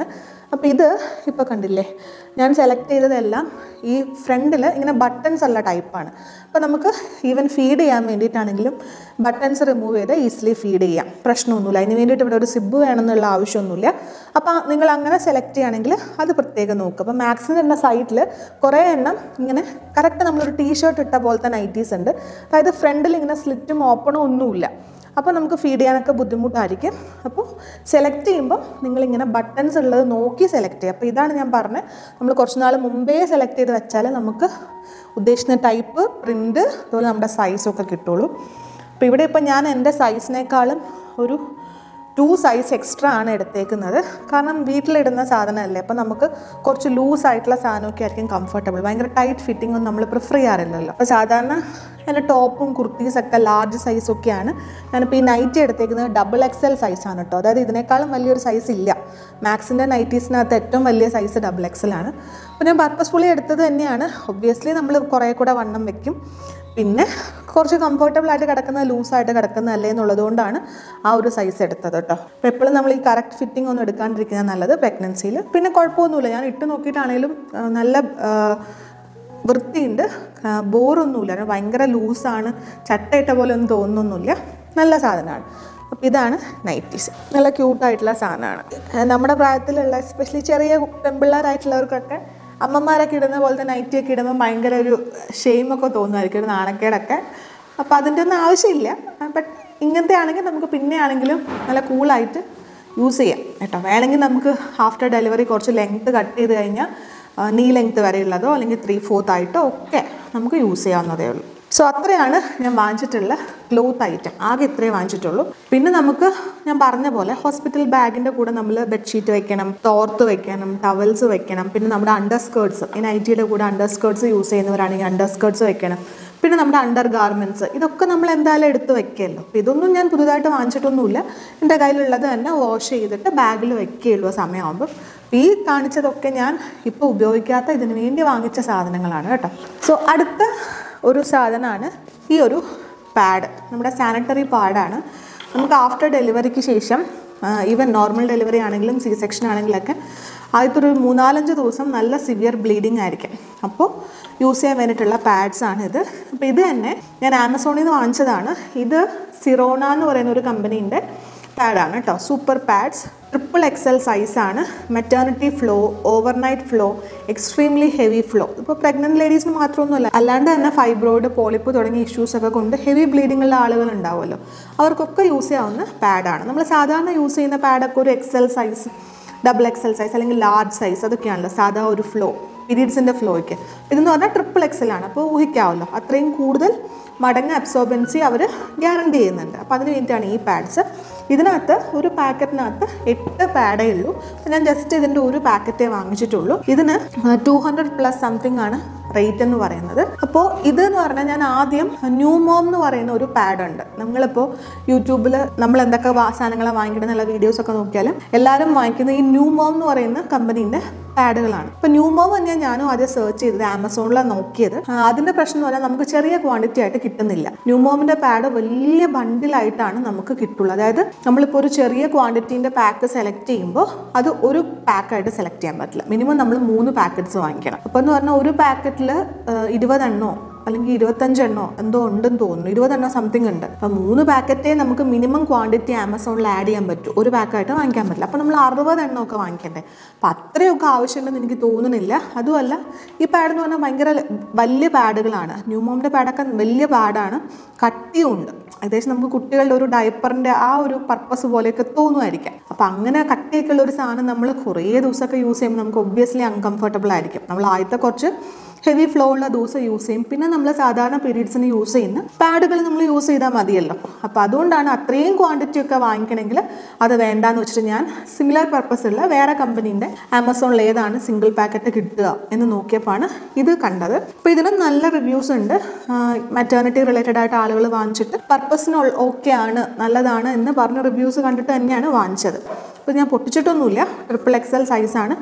അപ്പോൾ ഇത് ഇപ്പോൾ കണ്ടില്ലേ ഞാൻ സെലക്ട് ചെയ്തതെല്ലാം ഈ ഫ്രണ്ടിൽ ഇങ്ങനെ ബട്ടൺസ് ഉള്ള ടൈപ്പാണ് അപ്പോൾ നമുക്ക് ഈവൻ ഫീഡ് ചെയ്യാൻ വേണ്ടിയിട്ടാണെങ്കിലും ബട്ടൺസ് റിമൂവ് ചെയ്ത് ഈസിലി ഫീഡ് ചെയ്യാം പ്രശ്നമൊന്നുമില്ല അതിന് വേണ്ടിയിട്ട് ഇവിടെ ഒരു സിബ് വേണമെന്നുള്ള ആവശ്യമൊന്നുമില്ല അപ്പോൾ നിങ്ങൾ അങ്ങനെ സെലക്ട് ചെയ്യുകയാണെങ്കിൽ അത് പ്രത്യേകം നോക്കുക അപ്പോൾ മാക്സിന് എന്ന സൈഡിൽ കുറേ എണ്ണം ഇങ്ങനെ കറക്റ്റ് നമ്മളൊരു ടീ ഷർട്ട് ഇട്ട പോലത്തെ നൈറ്റീസ് ഉണ്ട് അതായത് ഫ്രണ്ടിൽ ഇങ്ങനെ സ്ലിറ്റും ഓപ്പണും ഒന്നുമില്ല അപ്പോൾ നമുക്ക് ഫീഡ് ചെയ്യാനൊക്കെ ബുദ്ധിമുട്ടായിരിക്കും അപ്പോൾ സെലക്ട് ചെയ്യുമ്പോൾ നിങ്ങളിങ്ങനെ ബട്ടൺസ് ഉള്ളത് നോക്കി സെലക്ട് ചെയ്യുക അപ്പോൾ ഇതാണ് ഞാൻ പറഞ്ഞത് നമ്മൾ കുറച്ച് നാൾ മുമ്പേ സെലക്ട് ചെയ്ത് വെച്ചാൽ നമുക്ക് ഉദ്ദേശിക്കുന്ന ടൈപ്പ് പ്രിൻറ്റ് അതുപോലെ നമ്മുടെ സൈസൊക്കെ കിട്ടുള്ളൂ അപ്പോൾ ഇവിടെ ഇപ്പോൾ ഞാൻ എൻ്റെ സൈസിനേക്കാളും ഒരു ടു സൈസ് എക്സ്ട്രാ ആണ് എടുത്തേക്കുന്നത് കാരണം വീട്ടിലിടുന്ന സാധനമല്ലേ അപ്പോൾ നമുക്ക് കുറച്ച് ലൂസ് ആയിട്ടുള്ള സാധനമൊക്കെ ആയിരിക്കും കംഫർട്ടബിൾ ഭയങ്കര ടൈറ്റ് ഫിറ്റിംഗ് ഒന്നും നമ്മൾ പ്രിഫർ ചെയ്യാറില്ലല്ലോ അപ്പോൾ സാധാരണ എൻ്റെ ടോപ്പും കുർത്തീസൊക്കെ ലാർജ് സൈസൊക്കെയാണ് ഞാനിപ്പോൾ ഈ നൈറ്റി എടുത്തേക്കുന്നത് ഡബിൾ എക്സ് എൽ സൈസാണ് കേട്ടോ അതായത് ഇതിനേക്കാളും വലിയൊരു സൈസ് ഇല്ല മാക്സിൻ്റെ നൈറ്റീസിനകത്ത് ഏറ്റവും വലിയ സൈസ് ഡബിൾ എക്സ് ആണ് അപ്പോൾ ഞാൻ പർപ്പസ്ഫുള്ളി എടുത്തത് തന്നെയാണ് ഒബ്വിയസ്ലി നമ്മൾ കുറേ കൂടെ വണ്ണം വെക്കും പിന്നെ കുറച്ച് കംഫർട്ടബിൾ ആയിട്ട് കിടക്കുന്ന ലൂസായിട്ട് കിടക്കുന്നതല്ലേ എന്നുള്ളത് കൊണ്ടാണ് ആ ഒരു സൈസ് എടുത്തത് കേട്ടോ അപ്പോൾ എപ്പോഴും നമ്മൾ ഈ കറക്റ്റ് ഫിറ്റിംഗ് ഒന്നും എടുക്കാണ്ടിരിക്കുന്നത് നല്ലത് പ്രഗ്നൻസിയിൽ പിന്നെ കുഴപ്പമൊന്നുമില്ല ഞാൻ ഇട്ട് നോക്കിയിട്ടാണേലും ആ, നല്ല ആ, വൃത്തിയുണ്ട് ആ, ബോറൊന്നുമില്ല കാരണം ഭയങ്കര ലൂസാണ് ചട്ടയിട്ട പോലെ ഒന്നും തോന്നുന്നൊന്നുമില്ല നല്ല സാധനമാണ് അപ്പോൾ ഇതാണ് നൈറ്റീസ് നല്ല ക്യൂട്ടായിട്ടുള്ള സാധനമാണ് ആ, നമ്മുടെ പ്രായത്തിലുള്ള എസ്പെഷ്യലി ചെറിയ പെൺപിള്ളേരായിട്ടുള്ളവർക്കൊക്കെ അമ്മമാരൊക്കെ ഇടുന്ന പോലത്തെ നൈറ്റിയൊക്കെ ഇടുമ്പോൾ ഭയങ്കര ഒരു ഷെയിമൊക്കെ തോന്നുമായിരിക്കും ഒരു നാണക്കേടൊക്കെ അപ്പോൾ അതിൻ്റെ ഒന്നും ആവശ്യമില്ല ബട്ട് ഇങ്ങനത്തെ ആണെങ്കിൽ നമുക്ക് പിന്നെ ആണെങ്കിലും നല്ല കൂളായിട്ട് യൂസ് ചെയ്യാം കേട്ടോ വേണമെങ്കിൽ നമുക്ക് ആഫ്റ്റർ ഡെലിവറി കുറച്ച് ലെങ്ത്ത് കട്ട് ചെയ്ത് കഴിഞ്ഞാൽ നീ ലെങ്ത്ത് വരെയുള്ളതോ അല്ലെങ്കിൽ ത്രീ ഫോർത്ത് ആയിട്ടോ ഒക്കെ നമുക്ക് യൂസ് ചെയ്യാവുന്നതേ ഉള്ളൂ സോ അത്രയാണ് ഞാൻ വാങ്ങിച്ചിട്ടുള്ള ക്ലോത്ത് ഐറ്റം ആകെ ഇത്രയേ വാങ്ങിച്ചിട്ടുള്ളൂ പിന്നെ നമുക്ക് ഞാൻ പറഞ്ഞ പോലെ ഹോസ്പിറ്റൽ ബാഗിൻ്റെ കൂടെ നമ്മൾ ബെഡ്ഷീറ്റ് വെക്കണം തോർത്ത് വെക്കണം ടവൽസ് വെക്കണം പിന്നെ നമ്മുടെ അണ്ടർ സ്കേർട്സ് ഈ നൈറ്റിയുടെ കൂടെ അണ്ടർ സ്കേർട്സ് യൂസ് ചെയ്യുന്നവരാണെങ്കിൽ അണ്ടർ സ്കേർട്സ് വെക്കണം പിന്നെ നമ്മുടെ അണ്ടർ ഗാർമെൻറ്റ്സ് ഇതൊക്കെ നമ്മൾ എന്തായാലും എടുത്ത് വെക്കുമല്ലോ അപ്പോൾ ഇതൊന്നും ഞാൻ പുതുതായിട്ട് വാങ്ങിച്ചിട്ടൊന്നുമില്ല എൻ്റെ കയ്യിലുള്ളത് തന്നെ വാഷ് ചെയ്തിട്ട് ബാഗിൽ വെക്കുകയുള്ളൂ ആ സമയമാകുമ്പോൾ ഈ കാണിച്ചതൊക്കെ ഞാൻ ഇപ്പോൾ ഉപയോഗിക്കാത്ത ഇതിന് വേണ്ടി വാങ്ങിച്ച സാധനങ്ങളാണ് കേട്ടോ സോ അടുത്ത ഒരു സാധനമാണ് ഈ ഒരു പാഡ് നമ്മുടെ സാനിറ്ററി പാഡാണ് നമുക്ക് ആഫ്റ്റർ ഡെലിവറിക്ക് ശേഷം ഈവൻ നോർമൽ ഡെലിവറി ആണെങ്കിലും സി സെക്ഷൻ ആണെങ്കിലൊക്കെ ആദ്യത്തെ ഒരു മൂന്നാലഞ്ച് ദിവസം നല്ല സിവിയർ ബ്ലീഡിങ് ആയിരിക്കും അപ്പോൾ യൂസ് ചെയ്യാൻ വേണ്ടിയിട്ടുള്ള പാഡ്സ് ആണ് ഇത് അപ്പോൾ ഇത് തന്നെ ഞാൻ ആമസോണിൽ നിന്ന് വാങ്ങിച്ചതാണ് ഇത് സിറോണ എന്ന് പറയുന്ന ഒരു കമ്പനീൻ്റെ പാഡാണ് കേട്ടോ സൂപ്പർ പാഡ്സ് ട്രിപ്പിൾ എക്സൽ സൈസാണ് maternity flow overnight flow extremely heavy flow ഇപ്പോൾ പ്രഗ്നൻറ്റ് ലേഡീസിന് മാത്രമൊന്നുമല്ല അല്ലാണ്ട് തന്നെ ഫൈബ്രോയിഡ് പോളിപ്പ് തുടങ്ങിയ ഇഷ്യൂസ് ഒക്കെ കൊണ്ട് ഹെവി ബ്ലീഡിംഗ് ഉള്ള ആളുകൾ ഉണ്ടാവുമല്ലോ അവർക്കൊക്കെ യൂസ് ചെയ്യാവുന്ന പാഡാണ് നമ്മൾ സാധാരണ യൂസ് ചെയ്യുന്ന പാഡൊക്കെ ഒരു XL size double XL size അല്ലെങ്കിൽ ലാർജ് സൈസ് അതൊക്കെയാണല്ലോ സാധാ ഒരു ഫ്ലോ പീരീഡ്സിൻ്റെ ഫ്ലോയ്ക്ക് ഇതെന്ന് പറഞ്ഞാൽ ട്രിപ്പിൾ എക്സൽ ആണ് അപ്പോൾ ഊഹിക്കാമല്ലോ അത്രയും കൂടുതൽ മടങ്ങ് അബ്സോർബൻസി അവർ ഗ്യാരണ്ടി ചെയ്യുന്നുണ്ട് അപ്പോൾ അതിന് വേണ്ടിയിട്ടാണ് ഈ പാഡ്സ് ഇതിനകത്ത് ഒരു പാക്കറ്റിനകത്ത് എട്ട് പാഡേ ഉള്ളൂ അപ്പോൾ ഞാൻ ജസ്റ്റ് ഇതിൻ്റെ ഒരു പാക്കറ്റേ വാങ്ങിച്ചിട്ടുള്ളൂ ഇതിന് ടു ഹൺഡ്രഡ് പ്ലസ് സംതിങ് ആണ് റേറ്റ് എന്ന് പറയുന്നത് അപ്പോൾ ഇത് എന്ന് പറഞ്ഞാൽ ഞാൻ ആദ്യം ന്യൂ മോം എന്ന് പറയുന്ന ഒരു പാഡ് ഉണ്ട് നമ്മളിപ്പോൾ യൂട്യൂബിൽ നമ്മൾ എന്തൊക്കെ വാ- സാധനങ്ങളാണ് വാങ്ങിക്കണമെന്നുള്ള വീഡിയോസ് ഒക്കെ നോക്കിയാലും എല്ലാവരും വാങ്ങിക്കുന്ന ഈ ന്യൂ മോം എന്ന് പറയുന്ന കമ്പനീൻ്റെ പാഡുകളാണ് ഇപ്പോൾ ന്യൂ മോം തന്നെയാണ് ഞാനും ആദ്യം സെർച്ച് ചെയ്തത് ആമസോണിലാണ് നോക്കിയത് ആ, അതിൻ്റെ പ്രശ്നം എന്ന് പറഞ്ഞാൽ നമുക്ക് ചെറിയ ക്വാണ്ടിറ്റി ആയിട്ട് കിട്ടുന്നില്ല ന്യൂ മോമിൻ്റെ പാഡ് വലിയ ബണ്ടിലായിട്ടാണ് നമുക്ക് കിട്ടുള്ളൂ അതായത് നമ്മളിപ്പോൾ ഒരു ചെറിയ ക്വാണ്ടിറ്റീൻ്റെ പാക്ക് സെലക്ട് ചെയ്യുമ്പോൾ അത് ഒരു പാക്കായിട്ട് സെലക്ട് ചെയ്യാൻ പറ്റില്ല മിനിമം നമ്മൾ മൂന്ന് പാക്കറ്റ്സ് വാങ്ങിക്കണം അപ്പോൾ എന്ന് പറഞ്ഞാൽ ഒരു പാക്കറ്റിൽ ഇരുപതെണ്ണോ അല്ലെങ്കിൽ ഇരുപത്തഞ്ചെണ്ണോ എന്തോ ഉണ്ടെന്ന് തോന്നുന്നു ഇരുപതെണ്ണം സംതിങ് ഉണ്ട് അപ്പം മൂന്ന് പാക്കറ്റേ നമുക്ക് മിനിമം ക്വാണ്ടിറ്റി ആമസോണിൽ ആഡ് ചെയ്യാൻ പറ്റും ഒരു പാക്കായിട്ട് വാങ്ങിക്കാൻ പറ്റില്ല അപ്പോൾ നമ്മൾ അറുപതെണ്ണം ഒക്കെ വാങ്ങിക്കണ്ടേ അപ്പം അത്രയൊക്കെ ആവശ്യമുണ്ടെന്ന് എനിക്ക് തോന്നുന്നില്ല അതുമല്ല ഈ പാഡ് എന്ന് പറഞ്ഞാൽ ഭയങ്കര വലിയ പാഡുകളാണ് ന്യൂമോമിൻ്റെ പാഡൊക്കെ വലിയ പാഡാണ് കട്ടിയും ഉണ്ട് ഏകദേശം നമുക്ക് കുട്ടികളുടെ ഒരു ഡയപ്പറിൻ്റെ ആ ഒരു പർപ്പസ് പോലെയൊക്കെ തോന്നുമായിരിക്കാം അപ്പം അങ്ങനെ കട്ടിയൊക്കെ ഉള്ള ഒരു സാധനം നമ്മൾ കുറേ ദിവസമൊക്കെ യൂസ് ചെയ്യുമ്പോൾ നമുക്ക് ഒബ്വിയസ്ലി അൺകംഫർട്ടബിൾ ആയിരിക്കും നമ്മൾ ആദ്യത്തെ കുറച്ച് ഹെവി ഫ്ലോ ഉള്ള ദിവസം യൂസ് ചെയ്യും പിന്നെ നമ്മൾ സാധാരണ പീരീഡ്സിന് യൂസ് ചെയ്യുന്ന പാഡുകൾ നമ്മൾ യൂസ് ചെയ്താൽ മതിയല്ലോ അപ്പോൾ അതുകൊണ്ടാണ് അത്രയും ക്വാണ്ടിറ്റി ഒക്കെ വാങ്ങിക്കണമെങ്കിൽ അത് വേണ്ടാന്ന് വെച്ചിട്ട് ഞാൻ സിമിലർ പർപ്പസ് ഉള്ള വേറെ കമ്പനീൻ്റെ ആമസോണിൽ ഏതാണ് സിംഗിൾ പാക്കറ്റ് കിട്ടുക എന്ന് നോക്കിയപ്പോഴാണ് ഇത് കണ്ടത് അപ്പോൾ ഇതിലും നല്ല റിവ്യൂസ് ഉണ്ട് മെറ്റേണിറ്റി റിലേറ്റഡ് ആയിട്ട് ആളുകൾ വാങ്ങിച്ചിട്ട് പർപ്പസിന് ഓക്കെ ആണ് നല്ലതാണ് എന്ന് പറഞ്ഞ റിവ്യൂസ് കണ്ടിട്ട് തന്നെയാണ് വാങ്ങിച്ചത് അപ്പോൾ ഞാൻ പൊട്ടിച്ചിട്ടൊന്നുമില്ല ട്രിപ്പിൾ എക്സൽ സൈസാണ്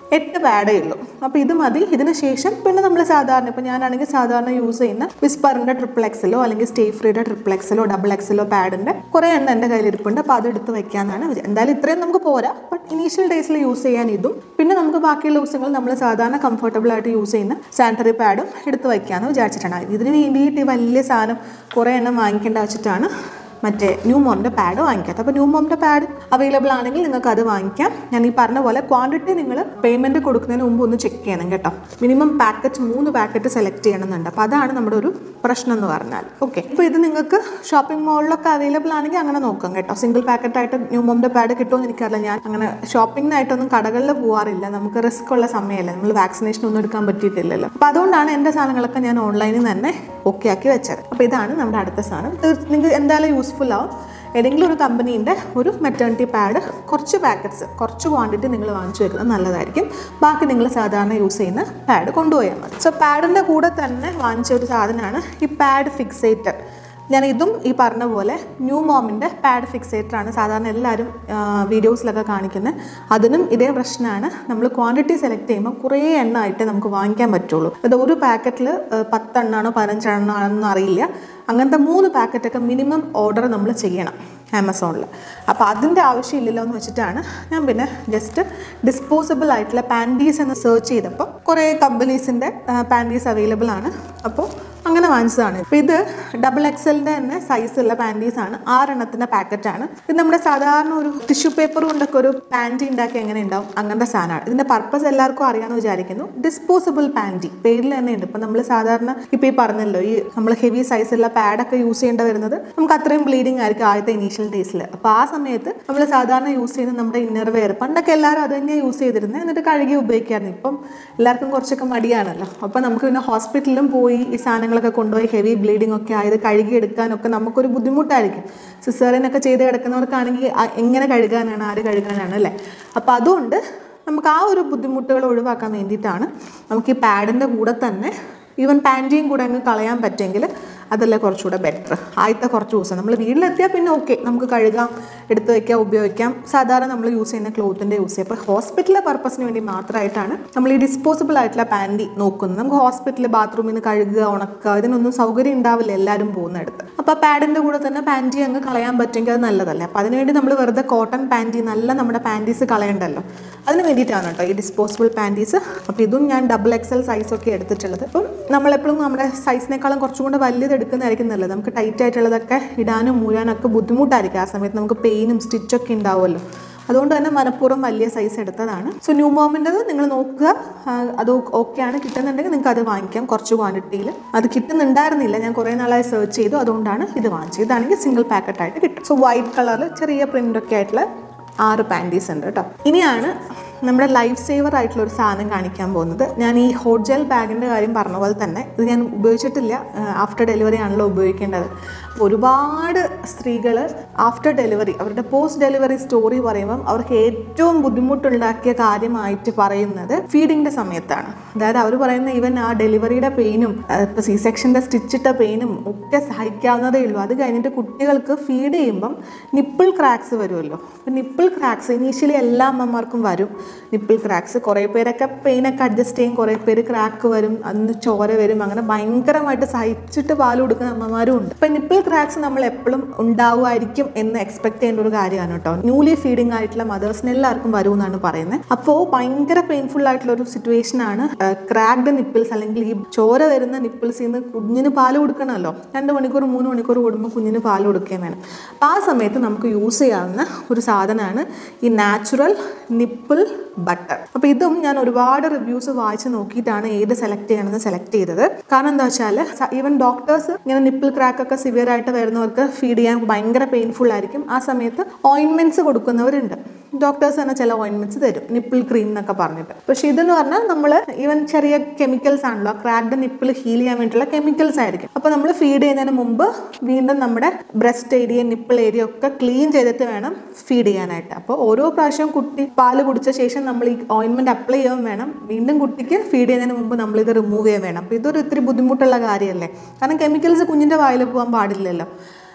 എട്ട് പാഡേ ഉള്ളൂ അപ്പോൾ ഇത് മതി ഇതിന് ശേഷം പിന്നെ നമ്മൾ സാധാരണ ഇപ്പോൾ ഞാനാണെങ്കിൽ സാധാരണ യൂസ് ചെയ്യുന്ന വിസ്പറിൻ്റെ ട്രിപ്പിൾ എക്സലോ അല്ലെങ്കിൽ സ്റ്റേ ഫ്രീയുടെ ട്രിപ്പിൾ എക്സലോ ഡബിൾ എക്സലോ പാഡിൻ്റെ കുറേ എണ്ണം എൻ്റെ കയ്യിലിരിപ്പുണ്ട് അപ്പോൾ അത് എടുത്ത് വെക്കാമെന്നാണ് വിചാരിച്ചത് എന്തായാലും ഇത്രയും നമുക്ക് പോരാ ബട്ട് ഇനീഷ്യൽ ഡേയ്സിൽ യൂസ് ചെയ്യാൻ ഇതും പിന്നെ നമുക്ക് ബാക്കിയുള്ള ദിവസങ്ങൾ നമ്മൾ സാധാരണ കംഫർട്ടബിൾ ആയിട്ട് യൂസ് ചെയ്യുന്ന സാനിറ്ററി പാഡും എടുത്ത് വയ്ക്കാമെന്ന് വിചാരിച്ചിട്ടാണ് ഇതിന് വേണ്ടിയിട്ട് ഈ വലിയ സാധനം കുറേ എണ്ണം വാങ്ങിക്കേണ്ട വെച്ചിട്ടാണ് മറ്റേ ന്യൂ മോമിൻ്റെ പാഡ് വാങ്ങിക്കാത്ത അപ്പോൾ ന്യൂ മോമിൻ്റെ പാഡ് അവൈലബിൾ ആണെങ്കിൽ നിങ്ങൾക്ക് അത് വാങ്ങിക്കാം ഞാൻ ഈ പറഞ്ഞ പോലെ ക്വാണ്ടിറ്റി നിങ്ങൾ പേയ്മെൻറ്റ് കൊടുക്കുന്നതിന് മുമ്പ് ഒന്ന് ചെക്ക് ചെയ്യണം കേട്ടോ മിനിമം പാക്കറ്റ് മൂന്ന് പാക്കറ്റ് സെലക്ട് ചെയ്യണമെന്നുണ്ട് അപ്പോൾ അതാണ് നമ്മുടെ ഒരു പ്രശ്നം എന്ന് പറഞ്ഞാൽ ഓക്കെ ഇപ്പോൾ ഇത് നിങ്ങൾക്ക് ഷോപ്പിംഗ് മോളിലൊക്കെ അവൈലബിൾ ആണെങ്കിൽ അങ്ങനെ നോക്കാം കേട്ടോ സിംഗിൾ പാക്കറ്റായിട്ട് ന്യൂ മോമിൻ്റെ പാഡ് കിട്ടുമെന്ന് എനിക്കറിയില്ല ഞാൻ അങ്ങനെ ഷോപ്പിങ്ങിനായിട്ടൊന്നും കടകളിൽ പോകാറില്ല നമുക്ക് റിസ്ക് ഉള്ള സമയമല്ല നമ്മൾ വാക്സിനേഷൻ ഒന്നും എടുക്കാൻ പറ്റിയിട്ടില്ലല്ലോ അപ്പോൾ അതുകൊണ്ടാണ് എൻ്റെ സാധനങ്ങളൊക്കെ ഞാൻ ഓൺലൈനിൽ തന്നെ ഓക്കെ ആക്കി വെച്ചത് അപ്പോൾ ഇതാണ് നമ്മുടെ അടുത്ത സാധനം ഇത് നിങ്ങൾക്ക് എന്തായാലും യൂസ്ഫുൾ ആവും ഏതെങ്കിലും ഒരു കമ്പനീൻ്റെ ഒരു മെറ്റേണിറ്റി പാഡ് കുറച്ച് പാക്കറ്റ്സ് കുറച്ച് ക്വാണ്ടിറ്റി നിങ്ങൾ വാങ്ങിച്ചു വെക്കുന്നത് നല്ലതായിരിക്കും ബാക്കി നിങ്ങൾ സാധാരണ യൂസ് ചെയ്യുന്ന പാഡ് കൊണ്ടുപോയാൽ മതി സോ പാഡിൻ്റെ കൂടെ തന്നെ വാങ്ങിച്ച ഒരു സാധനമാണ് ഈ പാഡ് ഫിക്സേറ്റർ ഞാൻ ഇതും ഈ പറഞ്ഞ പോലെ ന്യൂ മോമിൻ്റെ പാഡ് ഫിക്സേറ്റർ ആണ് സാധാരണ എല്ലാവരും വീഡിയോസിലൊക്കെ കാണിക്കുന്നത് അതിനും ഇതേ പ്രശ്നമാണ് നമ്മൾ ക്വാണ്ടിറ്റി സെലക്ട് ചെയ്യുമ്പോൾ കുറേ എണ്ണമായിട്ട് നമുക്ക് വാങ്ങിക്കാൻ പറ്റുള്ളൂ അത് ഒരു പാക്കറ്റിൽ പത്തെണ്ണാണോ പതിനഞ്ചെണ്ണാണോ ആണെന്ന് അറിയില്ല അങ്ങനത്തെ മൂന്ന് പാക്കറ്റൊക്കെ മിനിമം ഓർഡർ നമ്മൾ ചെയ്യണം ആമസോണിൽ അപ്പോൾ അതിൻ്റെ ആവശ്യമില്ലല്ലോ എന്ന് വെച്ചിട്ടാണ് ഞാൻ പിന്നെ ജസ്റ്റ് ഡിസ്പോസിബിൾ ആയിട്ടുള്ള പാൻറ്റീസ് എന്ന് സെർച്ച് ചെയ്തപ്പോൾ കുറേ കമ്പനീസിൻ്റെ പാൻറ്റീസ് അവൈലബിൾ ആണ് അപ്പോൾ അങ്ങനെ വാങ്ങിച്ചതാണ് ഇപ്പോൾ ഇത് ഡബിൾ എക്സലിൻ്റെ തന്നെ സൈസുള്ള പാൻറ്റീസ് ആണ് ആറെണ്ണത്തിൻ്റെ പാക്കറ്റാണ് ഇത് നമ്മുടെ സാധാരണ ഒരു ടിഷ്യൂ പേപ്പർ കൊണ്ടൊക്കെ ഒരു പാൻറ്റി ഉണ്ടാക്കി എങ്ങനെ ഉണ്ടാവും അങ്ങനത്തെ സാധനമാണ് ഇതിൻ്റെ പർപ്പസ് എല്ലാവർക്കും അറിയാമെന്ന് വിചാരിക്കുന്നു ഡിസ്പോസിബിൾ പാൻറ്റി പേരിൽ തന്നെ ഉണ്ട് ഇപ്പം നമ്മൾ സാധാരണ ഇപ്പോൾ ഈ പറഞ്ഞല്ലോ ഈ നമ്മൾ ഹെവി സൈസുള്ള പാഡൊക്കെ യൂസ് ചെയ്യേണ്ടി വരുന്നത് നമുക്ക് അത്രയും ബ്ലീഡിങ് ആയിരിക്കും ആദ്യത്തെ ഇനീഷ്യൽ ഡേയ്സിൽ അപ്പോൾ ആ സമയത്ത് നമ്മൾ സാധാരണ യൂസ് ചെയ്യുന്ന നമ്മുടെ ഇന്നർ വെയർ പണ്ടൊക്കെ എല്ലാവരും അത് തന്നെയാണ് യൂസ് ചെയ്തിരുന്നത് എന്നിട്ട് കഴുകി ഉപയോഗിക്കാറുണ്ട് ഇപ്പം എല്ലാവർക്കും കുറച്ചൊക്കെ മടിയാണല്ലോ അപ്പോൾ നമുക്ക് പിന്നെ ഹോസ്പിറ്റലിലും പോയി ഈ സാധനങ്ങളൊക്കെ കൊണ്ടുപോയി ഹെവി ബ്ലീഡിംഗ് ഒക്കെ ആയത് കഴുകി എടുക്കാനൊക്കെ നമുക്കൊരു ബുദ്ധിമുട്ടായിരിക്കും സിസേറിനൊക്കെ ചെയ്ത് കിടക്കുന്നവർക്കാണെങ്കിൽ ആ- എങ്ങനെ കഴുകാനാണ് ആര് കഴുകാനാണ് അല്ലേ അപ്പോൾ അതുകൊണ്ട് നമുക്ക് ആ ഒരു ബുദ്ധിമുട്ടുകൾ ഒഴിവാക്കാൻ വേണ്ടിയിട്ടാണ് നമുക്ക് ഈ പാഡിൻ്റെ കൂടെ തന്നെ ഈവൻ പാൻറ്റിയും കൂടെ അങ്ങ് കളയാൻ പറ്റുമെങ്കിൽ അതല്ലേ കുറച്ചുകൂടെ ബെറ്റർ ആദ്യത്തെ കുറച്ച് ദിവസം നമ്മൾ വീട്ടിലെത്തിയാൽ പിന്നെ ഓക്കെ നമുക്ക് കഴുകാം എടുത്ത് വയ്ക്കാം ഉപയോഗിക്കാം സാധാരണ നമ്മൾ യൂസ് ചെയ്യുന്ന ക്ലോത്തിൻ്റെ യൂസ് ചെയ്യാം അപ്പോൾ ഹോസ്പിറ്റലിലെ പർപ്പസിന് വേണ്ടി മാത്രമായിട്ടാണ് നമ്മൾ ഈ ഡിസ്പോസിബിൾ ആയിട്ടുള്ള പാൻറ്റി നോക്കുന്നത് നമുക്ക് ഹോസ്പിറ്റലിൽ ബാത്റൂമിൽ നിന്ന് കഴുകുക ഉണക്കുക ഇതിനൊന്നും സൗകര്യം ഉണ്ടാവില്ല എല്ലാവരും പോകുന്നിടത്ത് അപ്പോൾ പാഡിൻ്റെ കൂടെ തന്നെ പാൻറ്റി അങ്ങ് കളയാൻ പറ്റുമെങ്കിൽ അത് നല്ലതല്ലേ അപ്പോൾ അതിനുവേണ്ടി നമ്മൾ വെറുതെ കോട്ടൺ പാൻറ്റി നല്ല നമ്മുടെ പാൻറ്റീസ് കളയണ്ടല്ലോ അതിന് വേണ്ടിയിട്ടാണ് കേട്ടോ ഈ ഡിസ്പോസിബിൾ പാൻറ്റീസ് അപ്പോൾ ഇതും ഞാൻ ഡബിൾ എക്സൽ സൈസൊക്കെ എടുത്തിട്ടുള്ളത് അപ്പം നമ്മളെപ്പോഴും നമ്മുടെ സൈസിനേക്കാളും കുറച്ചും കൂടെ വലിയത് എടുക്കുന്നതായിരിക്കും നല്ലത് നമുക്ക് ടൈറ്റ് ആയിട്ടുള്ളതൊക്കെ ഇടാനും മൂരാനൊക്കെ ബുദ്ധിമുട്ടായിരിക്കും ആ സമയത്ത് നമുക്ക് പെയിനും സ്റ്റിച്ചൊക്കെ ഉണ്ടാവുമല്ലോ അതുകൊണ്ട് തന്നെ മനഃപൂർവ്വം വലിയ സൈസ് എടുത്തതാണ് സോ ന്യൂ മോമിൻ്റെത് നിങ്ങൾ നോക്കുക ആ, അത് ഓക്കെ ആണ് കിട്ടുന്നുണ്ടെങ്കിൽ നിങ്ങൾക്ക് അത് വാങ്ങിക്കാം കുറച്ച് ക്വാണ്ടിറ്റിയിൽ അത് കിട്ടുന്നുണ്ടായിരുന്നില്ല ഞാൻ കുറേ നാളായി സെർച്ച് ചെയ്തു അതുകൊണ്ടാണ് ഇത് വാങ്ങിച്ചത് ഇതാണെങ്കിൽ സിംഗിൾ പാക്കറ്റായിട്ട് കിട്ടും സോ വൈറ്റ് കളറിൽ ചെറിയ പ്രിൻ്റൊക്കെ ആയിട്ടുള്ള ആറ് പാൻറ്റീസ് ഉണ്ട് കേട്ടോ ഇനിയാണ് നമ്മുടെ ലൈഫ് സേവർ ആയിട്ടുള്ള ഒരു സാധനം കാണിക്കാൻ പോകുന്നത് ഞാൻ ഈ ഹോട്ട് ജെൽ ബാഗിൻ്റെ കാര്യം പറഞ്ഞ പോലെ തന്നെ ഇത് ഞാൻ ഉപയോഗിച്ചിട്ടില്ല ആഫ്റ്റർ ഡെലിവറി ആണല്ലോ ഉപയോഗിക്കേണ്ടത് അപ്പോൾ ഒരുപാട് സ്ത്രീകൾ ആഫ്റ്റർ ഡെലിവറി അവരുടെ പോസ്റ്റ് ഡെലിവറി സ്റ്റോറി പറയുമ്പം അവർക്ക് ഏറ്റവും ബുദ്ധിമുട്ടുണ്ടാക്കിയ കാര്യമായിട്ട് പറയുന്നത് ഫീഡിങ്ങിൻ്റെ സമയത്താണ് അതായത് അവർ പറയുന്ന ഈവൻ ആ ഡെലിവറിയുടെ പെയിനും ഇപ്പോൾ സി സെക്ഷൻ്റെ സ്റ്റിച്ചിട്ട പെയിനും ഒക്കെ സഹിക്കാവുന്നതേ ഉള്ളൂ അത് കഴിഞ്ഞിട്ട് കുട്ടികൾക്ക് ഫീഡ് ചെയ്യുമ്പം നിപ്പിൾ ക്രാക്സ് വരുമല്ലോ അപ്പം നിപ്പിൾ ക്രാക്സ് ഇനീഷ്യലി എല്ലാ അമ്മമാർക്കും വരും നിപ്പിൾ ക്രാക്സ് കുറേ പേരൊക്കെ പെയിനൊക്കെ അഡ്ജസ്റ്റ് ചെയ്യും കുറേ പേര് ക്രാക്ക് വരും അന്ന് ചോര വരും അങ്ങനെ ഭയങ്കരമായിട്ട് സഹിച്ചിട്ട് പാൽ കൊടുക്കുന്ന അമ്മമാരും ഉണ്ട് അപ്പം നിപ്പിൾ ക്രാക്സ് നമ്മൾ എപ്പോഴും ഉണ്ടാവുമായിരിക്കും എന്ന് എക്സ്പെക്ട് ചെയ്യേണ്ട ഒരു കാര്യമാണ് കേട്ടോ ന്യൂലി ഫീഡിങ് ആയിട്ടുള്ള മദേഴ്സിന് എല്ലാവർക്കും വരുമെന്നാണ് പറയുന്നത് അപ്പോൾ ഭയങ്കര പെയിൻഫുൾ ആയിട്ടുള്ള ഒരു സിറ്റുവേഷൻ ആണ് ക്രാക്ഡ് നിപ്പിൾസ് അല്ലെങ്കിൽ ഈ ചോര വരുന്ന നിപ്പിൾസിൽ നിന്ന് കുഞ്ഞിന് പാൽ കൊടുക്കണമല്ലോ രണ്ട് മണിക്കൂർ മൂന്ന് മണിക്കൂർ കൂടുമ്പോൾ കുഞ്ഞിന് പാൽ കൊടുക്കുകയും വേണം അപ്പോൾ ആ സമയത്ത് നമുക്ക് യൂസ് ചെയ്യാവുന്ന ഒരു സാധനമാണ് ഈ നാച്ചുറൽ നിപ്പിൾ ബട്ടർ അപ്പോൾ ഇതും ഞാൻ ഒരുപാട് റിവ്യൂസ് വായിച്ച് നോക്കിയിട്ടാണ് ഏത് സെലക്ട് ചെയ്യണമെന്ന് സെലക്ട് ചെയ്തത് കാരണം എന്താ വെച്ചാൽ ഈവൻ ഡോക്ടേഴ്സ് ഇങ്ങനെ നിപ്പിൾ ക്രാക്ക് ഒക്കെ സിവിയർ ആയിട്ട് വരുന്നവർക്ക് ഫീഡ് ചെയ്യാൻ ഭയങ്കര പെയിൻഫുൾ ആയിരിക്കും ആ സമയത്ത് ഓയിൻമെന്റ്സ് കൊടുക്കുന്നവരുണ്ട് ഡോക്ടേഴ്സ് തന്നെ ചില ഓയിൻമെന്റ്സ് തരും നിപ്പിൾ ക്രീം എന്നൊക്കെ പറഞ്ഞിട്ട് പക്ഷേ ഇതെന്ന് പറഞ്ഞാൽ നമ്മൾ ഈവൻ ചെറിയ കെമിക്കൽസ് ആണല്ലോ ക്രാക്ഡ് നിപ്പിൾ ഹീൽ ചെയ്യാൻ വേണ്ടിയിട്ടുള്ള കെമിക്കൽസ് ആയിരിക്കും അപ്പോൾ നമ്മൾ ഫീഡ് ചെയ്യുന്നതിന് മുമ്പ് വീണ്ടും നമ്മുടെ ബ്രസ്റ്റ് ഏരിയ നിപ്പിൾ ഏരിയ ഒക്കെ ക്ലീൻ ചെയ്തിട്ട് വേണം ഫീഡ് ചെയ്യാനായിട്ട് അപ്പോൾ ഓരോ പ്രാവശ്യം കുട്ടി പാല് കുടിച്ച ശേഷം നമ്മൾ ഈ ഓയിൻമെന്റ് അപ്ലൈ ചെയ്യാൻ വേണം വീണ്ടും കുട്ടിക്ക് ഫീഡ് ചെയ്യുന്നതിന് മുമ്പ് നമ്മൾ ഇത് റിമൂവ് ചെയ്യാൻ വേണം അപ്പോൾ ഇതൊരു ഇത്തിരി ബുദ്ധിമുട്ടുള്ള കാര്യമല്ലേ കാരണം കെമിക്കൽസ് കുഞ്ഞിൻ്റെ വായിൽ പോകാൻ പാടില്ലല്ലോ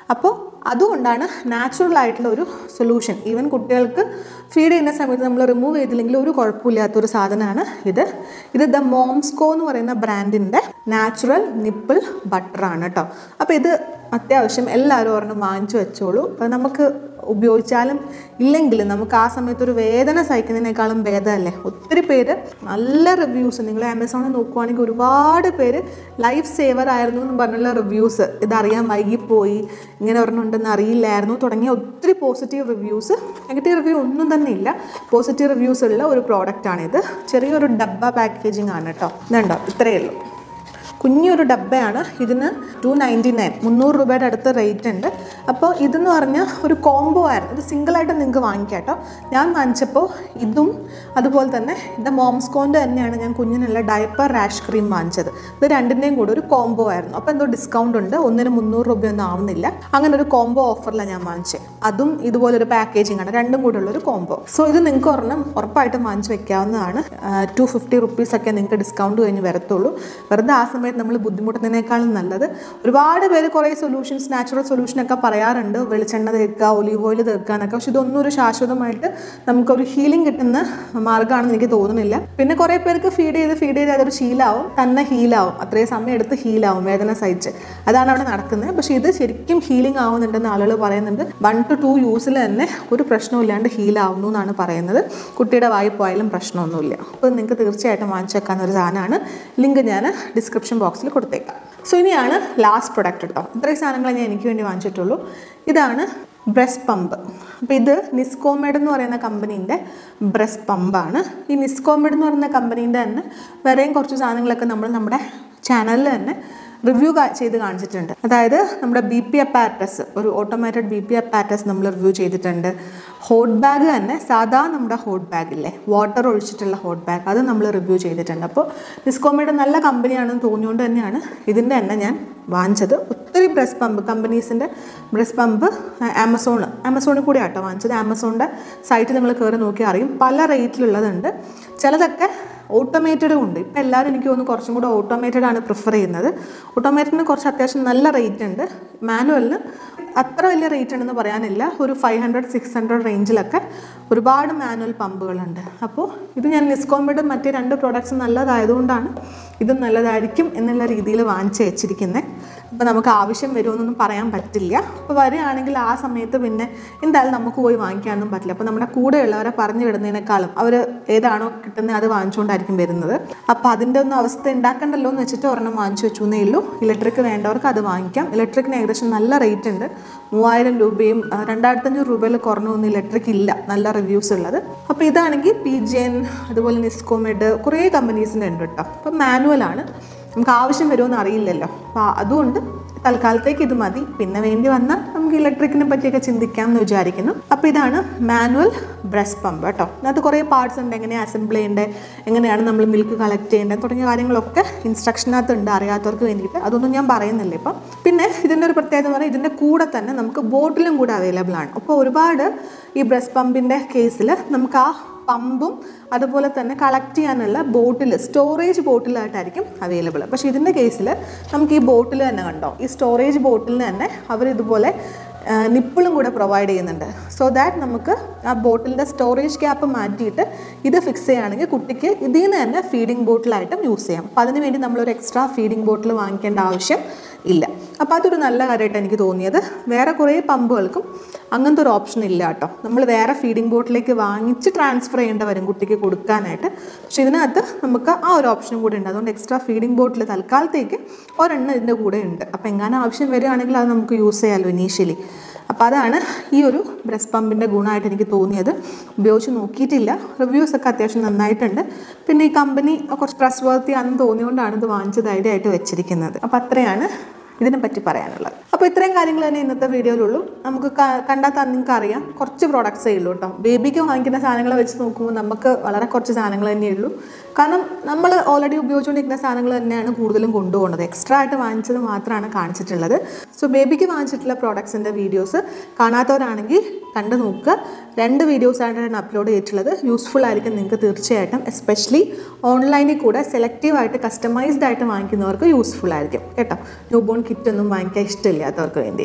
അപ്പോൾ അതുകൊണ്ടാണ് നാച്ചുറൽ ആയിട്ടുള്ള ഒരു സൊല്യൂഷൻ ഈവൻ കുട്ടികൾക്ക് ഫീഡ് ചെയ്യുന്ന സമയത്ത് നമ്മൾ റിമൂവ് ചെയ്തില്ലെങ്കിൽ ഒരു കുഴപ്പമില്ലാത്തൊരു സാധനമാണ് ഇത് ഇത് ദ മോംസ്കോ എന്ന് പറയുന്ന ബ്രാൻഡിൻ്റെ നാച്ചുറൽ നിപ്പിൾ ബട്ടറാണ് കേട്ടോ അപ്പോൾ ഇത് അത്യാവശ്യം എല്ലാവരും ഒരെണ്ണം വാങ്ങിച്ചു വെച്ചോളൂ അപ്പോൾ നമുക്ക് ഉപയോഗിച്ചാലും ഇല്ലെങ്കിലും നമുക്ക് ആ സമയത്ത് ഒരു വേദന സഹിക്കുന്നതിനേക്കാളും ഭേദമല്ലേ ഒത്തിരി പേര് നല്ല റിവ്യൂസ് നിങ്ങൾ ആമസോണിൽ നോക്കുവാണെങ്കിൽ ഒരുപാട് പേര് ലൈഫ് സേവർ ആയിരുന്നു എന്ന് പറഞ്ഞുള്ള റിവ്യൂസ് ഇതറിയാൻ വൈകിപ്പോയി ഇങ്ങനെ ഒരെണ്ണം ഉണ്ടെന്ന് അറിയില്ലായിരുന്നു തുടങ്ങിയ ഒത്തിരി പോസിറ്റീവ് റിവ്യൂസ് നെഗറ്റീവ് റിവ്യൂ ഒന്നും തന്നെ ഇല്ല പോസിറ്റീവ് റിവ്യൂസ് ഉള്ള ഒരു പ്രോഡക്റ്റാണിത് ചെറിയൊരു ഡബ്ബ പാക്കേജിംഗ് ആണ് കേട്ടോ ഇതുണ്ടോ ഇത്രയേ ഉള്ളൂ കുഞ്ഞൊരു ഡബ്ബയാണ് ഇതിന് ടു നയൻറ്റി നയൻ മുന്നൂറ് രൂപയുടെ അടുത്ത് റേറ്റ് ഉണ്ട് അപ്പോൾ ഇതെന്ന് പറഞ്ഞാൽ ഒരു കോംബോ ആയിരുന്നു ഇത് സിംഗിളായിട്ട് നിങ്ങൾക്ക് വാങ്ങിക്കാം കേട്ടോ ഞാൻ വാങ്ങിച്ചപ്പോൾ ഇതും അതുപോലെ തന്നെ ഇത് മോംസ്കോൻ്റെ തന്നെയാണ് ഞാൻ കുഞ്ഞിനുള്ള ഡയപ്പർ റാഷ് ക്രീം വാങ്ങിച്ചത് ഇത് രണ്ടിൻ്റെയും കൂടെ ഒരു കോംബോ ആയിരുന്നു അപ്പോൾ എന്തോ ഡിസ്കൗണ്ട് ഉണ്ട് ഒന്നിന് മുന്നൂറ് രൂപയൊന്നും ആവുന്നില്ല അങ്ങനെ ഒരു കോംബോ ഓഫറിലാണ് ഞാൻ വാങ്ങിച്ചത് അതും ഇതുപോലൊരു പാക്കേജിംഗ് ആണ് രണ്ടും കൂടെ ഉള്ളൊരു കോംബോ സോ ഇത് നിങ്ങൾക്ക് ഒരെണ്ണം ഉറപ്പായിട്ടും വാങ്ങിച്ച് വെക്കാവുന്നതാണ് ടു ഫിഫ്റ്റി റുപ്പീസൊക്കെ നിങ്ങൾക്ക് ഡിസ്കൗണ്ട് കഴിഞ്ഞ് വരത്തുള്ളൂ വെറുതെ ആ സമയത്ത് നമ്മൾ ബുദ്ധിമുട്ടുന്നതിനേക്കാളും നല്ലത് ഒരുപാട് പേര് കുറേ സൊല്യൂഷൻസ് നാച്ചുറൽ സൊല്യൂഷനൊക്കെ പറയാറുണ്ട് വെളിച്ചെണ്ണ തേക്കുക ഒലീവ് ഓയിൽ തേക്കുക എന്നൊക്കെ പക്ഷെ ഇതൊന്നും ഒരു ശാശ്വതമായിട്ട് നമുക്കൊരു ഹീലിംഗ് കിട്ടുന്ന മാർഗ്ഗമാണെന്ന് എനിക്ക് തോന്നുന്നില്ല പിന്നെ കുറേ പേർക്ക് ഫീഡ് ചെയ്ത് ഫീഡ് ചെയ്ത് അതൊരു ശീലാവും തന്നെ ഹീലാവും അത്രയും സമയം എടുത്ത് ഹീലാവും വേദന സഹിച്ച് അതാണ് അവിടെ നടക്കുന്നത് പക്ഷേ ഇത് ശരിക്കും ഹീലിംഗ് ആവുന്നുണ്ടെന്ന് ആളുകൾ പറയുന്നുണ്ട് വൺ ടു ടു യൂസിൽ തന്നെ ഒരു പ്രശ്നമില്ലാണ്ട് ഹീലാവുന്നു എന്നാണ് പറയുന്നത് കുട്ടിയുടെ വായി പോയാലും പ്രശ്നമൊന്നുമില്ല അപ്പോൾ നിങ്ങൾക്ക് തീർച്ചയായിട്ടും വാങ്ങിച്ചു വെക്കാവുന്ന ഒരു സാധനമാണ് ലിങ്ക് ഞാൻ ഡിസ്ക്രിപ്ഷൻ ബോക്സിൽ കൊടുത്തേക്കാം സോ ഇനിയാണ് ലാസ്റ്റ് പ്രൊഡക്റ്റ് കേട്ടോ ഇത്രയും സാധനങ്ങൾ ഞാൻ എനിക്ക് വേണ്ടി വാങ്ങിച്ചിട്ടുള്ളൂ ഇതാണ് ബ്രസ്റ്റ് പമ്പ് അപ്പോൾ ഇത് നിസ്കോമെഡ് എന്ന് പറയുന്ന കമ്പനീൻ്റെ ബ്രസ്റ്റ് പമ്പാണ് ഈ നിസ്കോമെഡ് എന്ന് പറയുന്ന കമ്പനീൻ്റെ തന്നെ വേറെയും കുറച്ച് സാധനങ്ങളൊക്കെ നമ്മൾ നമ്മുടെ ചാനലിൽ തന്നെ റിവ്യൂ ചെയ്ത് കാണിച്ചിട്ടുണ്ട് അതായത് നമ്മുടെ ബി പി അപ്പാറ്റസ് ഒരു ഓട്ടോമാറ്റഡ് ബി പി അപ്പാറ്റസ് നമ്മൾ റിവ്യൂ ചെയ്തിട്ടുണ്ട് ഹോട്ട് ബാഗ് തന്നെ സാധാ നമ്മുടെ ഹോട്ട് ബാഗില്ലേ വാട്ടർ ഒഴിച്ചിട്ടുള്ള ഹോട്ട് ബാഗ് അത് നമ്മൾ റിവ്യൂ ചെയ്തിട്ടുണ്ട് അപ്പോൾ നിസ്കോമയുടെ നല്ല കമ്പനിയാണെന്ന് തോന്നിയുകൊണ്ട് തന്നെയാണ് ഇതിൻ്റെ തന്നെ ഞാൻ വാങ്ങിച്ചത് ഒത്തിരി ബ്രസ് പമ്പ് കമ്പനീസിൻ്റെ ബ്രസ് പമ്പ് ആമസോൺ ആമസോണിൽ കൂടി ആട്ടോ വാങ്ങിച്ചത് ആമസോണിൻ്റെ സൈറ്റ് നിങ്ങൾ കയറി നോക്കി അറിയും പല റേറ്റിലുള്ളതുണ്ട് ചിലതൊക്കെ ഓട്ടോമേറ്റഡും ഉണ്ട് ഇപ്പം എല്ലാവരും എനിക്ക് തോന്നുന്നു കുറച്ചും കൂടെ ഓട്ടോമേറ്റഡ് ആണ് പ്രിഫർ ചെയ്യുന്നത് ഓട്ടോമേറ്റഡിന് കുറച്ച് അത്യാവശ്യം നല്ല റേറ്റ് ഉണ്ട് മാനുവലിന് അത്ര വലിയ റേറ്റ് ഉണ്ടെന്ന് പറയാനില്ല ഒരു ഫൈവ് ഹൺഡ്രഡ് സിക്സ് ഹൺഡ്രഡ് റേഞ്ചിലൊക്കെ ഒരുപാട് മാനുവൽ പമ്പുകളുണ്ട് അപ്പോൾ ഇത് ഞാൻ നിസ്കോമിയുടെ മറ്റേ രണ്ട് പ്രോഡക്റ്റ്സ് നല്ലതായതുകൊണ്ടാണ് ഇതും നല്ലതായിരിക്കും എന്നുള്ള രീതിയിൽ വാങ്ങിച്ച് വെച്ചിരിക്കുന്നത് അപ്പോൾ നമുക്ക് ആവശ്യം വരുമെന്നൊന്നും പറയാൻ പറ്റില്ല അപ്പോൾ വരികയാണെങ്കിൽ ആ സമയത്ത് പിന്നെ എന്തായാലും നമുക്ക് പോയി വാങ്ങിക്കാനൊന്നും പറ്റില്ല അപ്പോൾ നമ്മുടെ കൂടെയുള്ളവരെ പറഞ്ഞു വിടുന്നതിനേക്കാളും അവർ ഏതാണോ കിട്ടുന്നത് അത് വാങ്ങിച്ചുകൊണ്ടായിരിക്കും വരുന്നത് അപ്പോൾ അതിൻ്റെ ഒന്നും അവസ്ഥ ഉണ്ടാക്കണ്ടല്ലോ എന്ന് വെച്ചിട്ട് ഒരെണ്ണം വാങ്ങിച്ചു വെച്ചു എന്നേ ഉള്ളൂ ഇലക്ട്രിക് വേണ്ടവർക്ക് അത് വാങ്ങിക്കാം ഇലക്ട്രിക്കിന് ഏകദേശം നല്ല റേറ്റ് ഉണ്ട് മൂവായിരം രൂപയും ആ, രണ്ടായിരത്തഞ്ഞൂറ് രൂപയിൽ കുറഞ്ഞൊന്നും ഇലക്ട്രിക് ഇല്ല നല്ല റിവ്യൂസ് ഉള്ളത് അപ്പോൾ ഇതാണെങ്കിൽ പി ജി എൻ അതുപോലെ നിസ്കോമെഡ് കുറേ കമ്പനീസിൻ്റെ ഉണ്ട് കേട്ടോ അപ്പോൾ മാനുവലാണ് നമുക്ക് ആവശ്യം വരുമെന്ന് അറിയില്ലല്ലോ അപ്പോൾ അതുകൊണ്ട് തൽക്കാലത്തേക്ക് ഇത് മതി പിന്നെ വേണ്ടി വന്നാൽ നമുക്ക് ഇലക്ട്രിക്കിനെ പറ്റിയൊക്കെ ചിന്തിക്കാം എന്ന് വിചാരിക്കുന്നു അപ്പോൾ ഇതാണ് മാനുവൽ ബ്രസ്റ്റ് പമ്പ് കേട്ടോ അതിനകത്ത് കുറേ പാർട്സ് ഉണ്ട് എങ്ങനെയാണ് അസംബിൾ ചെയ്യേണ്ടത് എങ്ങനെയാണ് നമ്മൾ മിൽക്ക് കളക്ട് ചെയ്യേണ്ടത് തുടങ്ങിയ കാര്യങ്ങളൊക്കെ ഇൻസ്ട്രക്ഷനകത്ത് ഉണ്ട് അറിയാത്തവർക്ക് വേണ്ടിയിട്ട് അതൊന്നും ഞാൻ പറയുന്നില്ല ഇപ്പം പിന്നെ ഇതിൻ്റെ ഒരു പ്രത്യേകത എന്ന് പറഞ്ഞാൽ ഇതിൻ്റെ കൂടെ തന്നെ നമുക്ക് ബോട്ടിലും കൂടെ അവൈലബിൾ ആണ് അപ്പോൾ ഒരുപാട് ഈ ബ്രസ്റ്റ് പമ്പിൻ്റെ കേസിൽ നമുക്ക് ആ പമ്പും അതുപോലെ തന്നെ കളക്ട് ചെയ്യാനുള്ള ബോട്ടിൽ സ്റ്റോറേജ് ബോട്ടിലായിട്ടായിരിക്കും അവൈലബിൾ പക്ഷേ ഇതിൻ്റെ കേസിൽ നമുക്ക് ഈ ബോട്ടിൽ തന്നെ കണ്ടോ ഈ സ്റ്റോറേജ് ബോട്ടിലിന് തന്നെ അവർ ഇതുപോലെ നിപ്പിളും കൂടെ പ്രൊവൈഡ് ചെയ്യുന്നുണ്ട് സോ ദാറ്റ് നമുക്ക് ആ ബോട്ടിലിൻ്റെ സ്റ്റോറേജ് ക്യാപ്പ് മാറ്റിയിട്ട് ഇത് ഫിക്സ് ചെയ്യുകയാണെങ്കിൽ കുട്ടിക്ക് ഇതിൽ നിന്ന് തന്നെ ഫീഡിംഗ് ബോട്ടിലായിട്ടും യൂസ് ചെയ്യാം അപ്പോൾ അതിന് വേണ്ടി നമ്മളൊരു എക്സ്ട്രാ ഫീഡിംഗ് ബോട്ടിൽ വാങ്ങിക്കേണ്ട ആവശ്യം ഇല്ല അപ്പോൾ അതൊരു നല്ല കാര്യമായിട്ട് എനിക്ക് തോന്നിയത് വേറെ കുറേ പമ്പുകൾക്കും അങ്ങനത്തെ ഒരു ഓപ്ഷൻ ഇല്ല കേട്ടോ നമ്മൾ വേറെ ഫീഡിംഗ് ബോട്ടിലേക്ക് വാങ്ങിച്ച് ട്രാൻസ്ഫർ ചെയ്യേണ്ട വരും കുട്ടിക്ക് കൊടുക്കാനായിട്ട് പക്ഷേ ഇതിനകത്ത് നമുക്ക് ആ ഒരു ഓപ്ഷനും കൂടി ഉണ്ട് അതുകൊണ്ട് എക്സ്ട്രാ ഫീഡിംഗ് ബോട്ടിൽ തൽക്കാലത്തേക്ക് ഒരെണ്ണം ഇതിൻ്റെ കൂടെ ഉണ്ട് അപ്പോൾ എങ്ങനെ ആവശ്യം വരികയാണെങ്കിൽ അത് നമുക്ക് യൂസ് ചെയ്യാമല്ലോ ഇനീഷ്യലി അപ്പോൾ അതാണ് ഈ ഒരു ബ്രസ്റ്റ് പമ്പിൻ്റെ ഗുണമായിട്ട് എനിക്ക് തോന്നിയത് ഉപയോഗിച്ച് നോക്കിയിട്ടില്ല റിവ്യൂസ് ഒക്കെ അത്യാവശ്യം നന്നായിട്ടുണ്ട് പിന്നെ ഈ കമ്പനി കുറച്ച് ട്രസ്റ്റ് വർത്തി ആണെന്ന് തോന്നിയുകൊണ്ടാണ് ഇത് വാങ്ങിച്ച് ധൈര്യമായിട്ട് വെച്ചിരിക്കുന്നത് അപ്പോൾ അത്രയാണ് ഇതിനെ പറ്റി പറയാനുള്ളത് അപ്പോൾ ഇത്രയും കാര്യങ്ങൾ തന്നെ ഇന്നത്തെ വീഡിയോയിലുള്ളൂ നമുക്ക് ക- കണ്ടാൽ തന്നെ നിങ്ങൾക്ക് അറിയാം കുറച്ച് പ്രോഡക്ട്സേ ഉള്ളൂ കേട്ടോ ബേബിക്ക് വാങ്ങിക്കുന്ന സാധനങ്ങളെ വെച്ച് നോക്കുമ്പോൾ നമുക്ക് വളരെ കുറച്ച് സാധനങ്ങൾ തന്നെയേ ഉള്ളൂ കാരണം നമ്മൾ ഓൾറെഡി ഉപയോഗിച്ചുകൊണ്ടിരിക്കുന്ന സാധനങ്ങൾ തന്നെയാണ് കൂടുതലും കൊണ്ടുപോകുന്നത് എക്സ്ട്രാ ആയിട്ട് വാങ്ങിച്ചത് മാത്രമാണ് കാണിച്ചിട്ടുള്ളത് സോ ബേബിക്ക് വാങ്ങിച്ചിട്ടുള്ള പ്രോഡക്ട്സിൻ്റെ വീഡിയോസ് കാണാത്തവരാണെങ്കിൽ കണ്ടു നോക്കുക രണ്ട് വീഡിയോസ് ആയിട്ടാണ് അപ്ലോഡ് ചെയ്തിട്ടുള്ളത് യൂസ്ഫുൾ ആയിരിക്കും നിങ്ങൾക്ക് തീർച്ചയായിട്ടും എസ്പെഷ്യലി ഓൺലൈനിൽ കൂടെ സെലക്റ്റീവ് ആയിട്ട് കസ്റ്റമൈസ്ഡ് ആയിട്ട് വാങ്ങിക്കുന്നവർക്ക് യൂസ്ഫുൾ ആയിരിക്കും കേട്ടോ ന്യൂ ബോൺ കിറ്റ് ഒന്നും വാങ്ങിക്കാൻ ഇഷ്ടമില്ലാത്തവർക്ക് വേണ്ടിയിട്ട്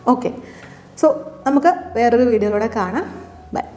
ഓക്കെ സോ നമുക്ക് വേറൊരു വീഡിയോയിലൂടെ കാണാം ബൈ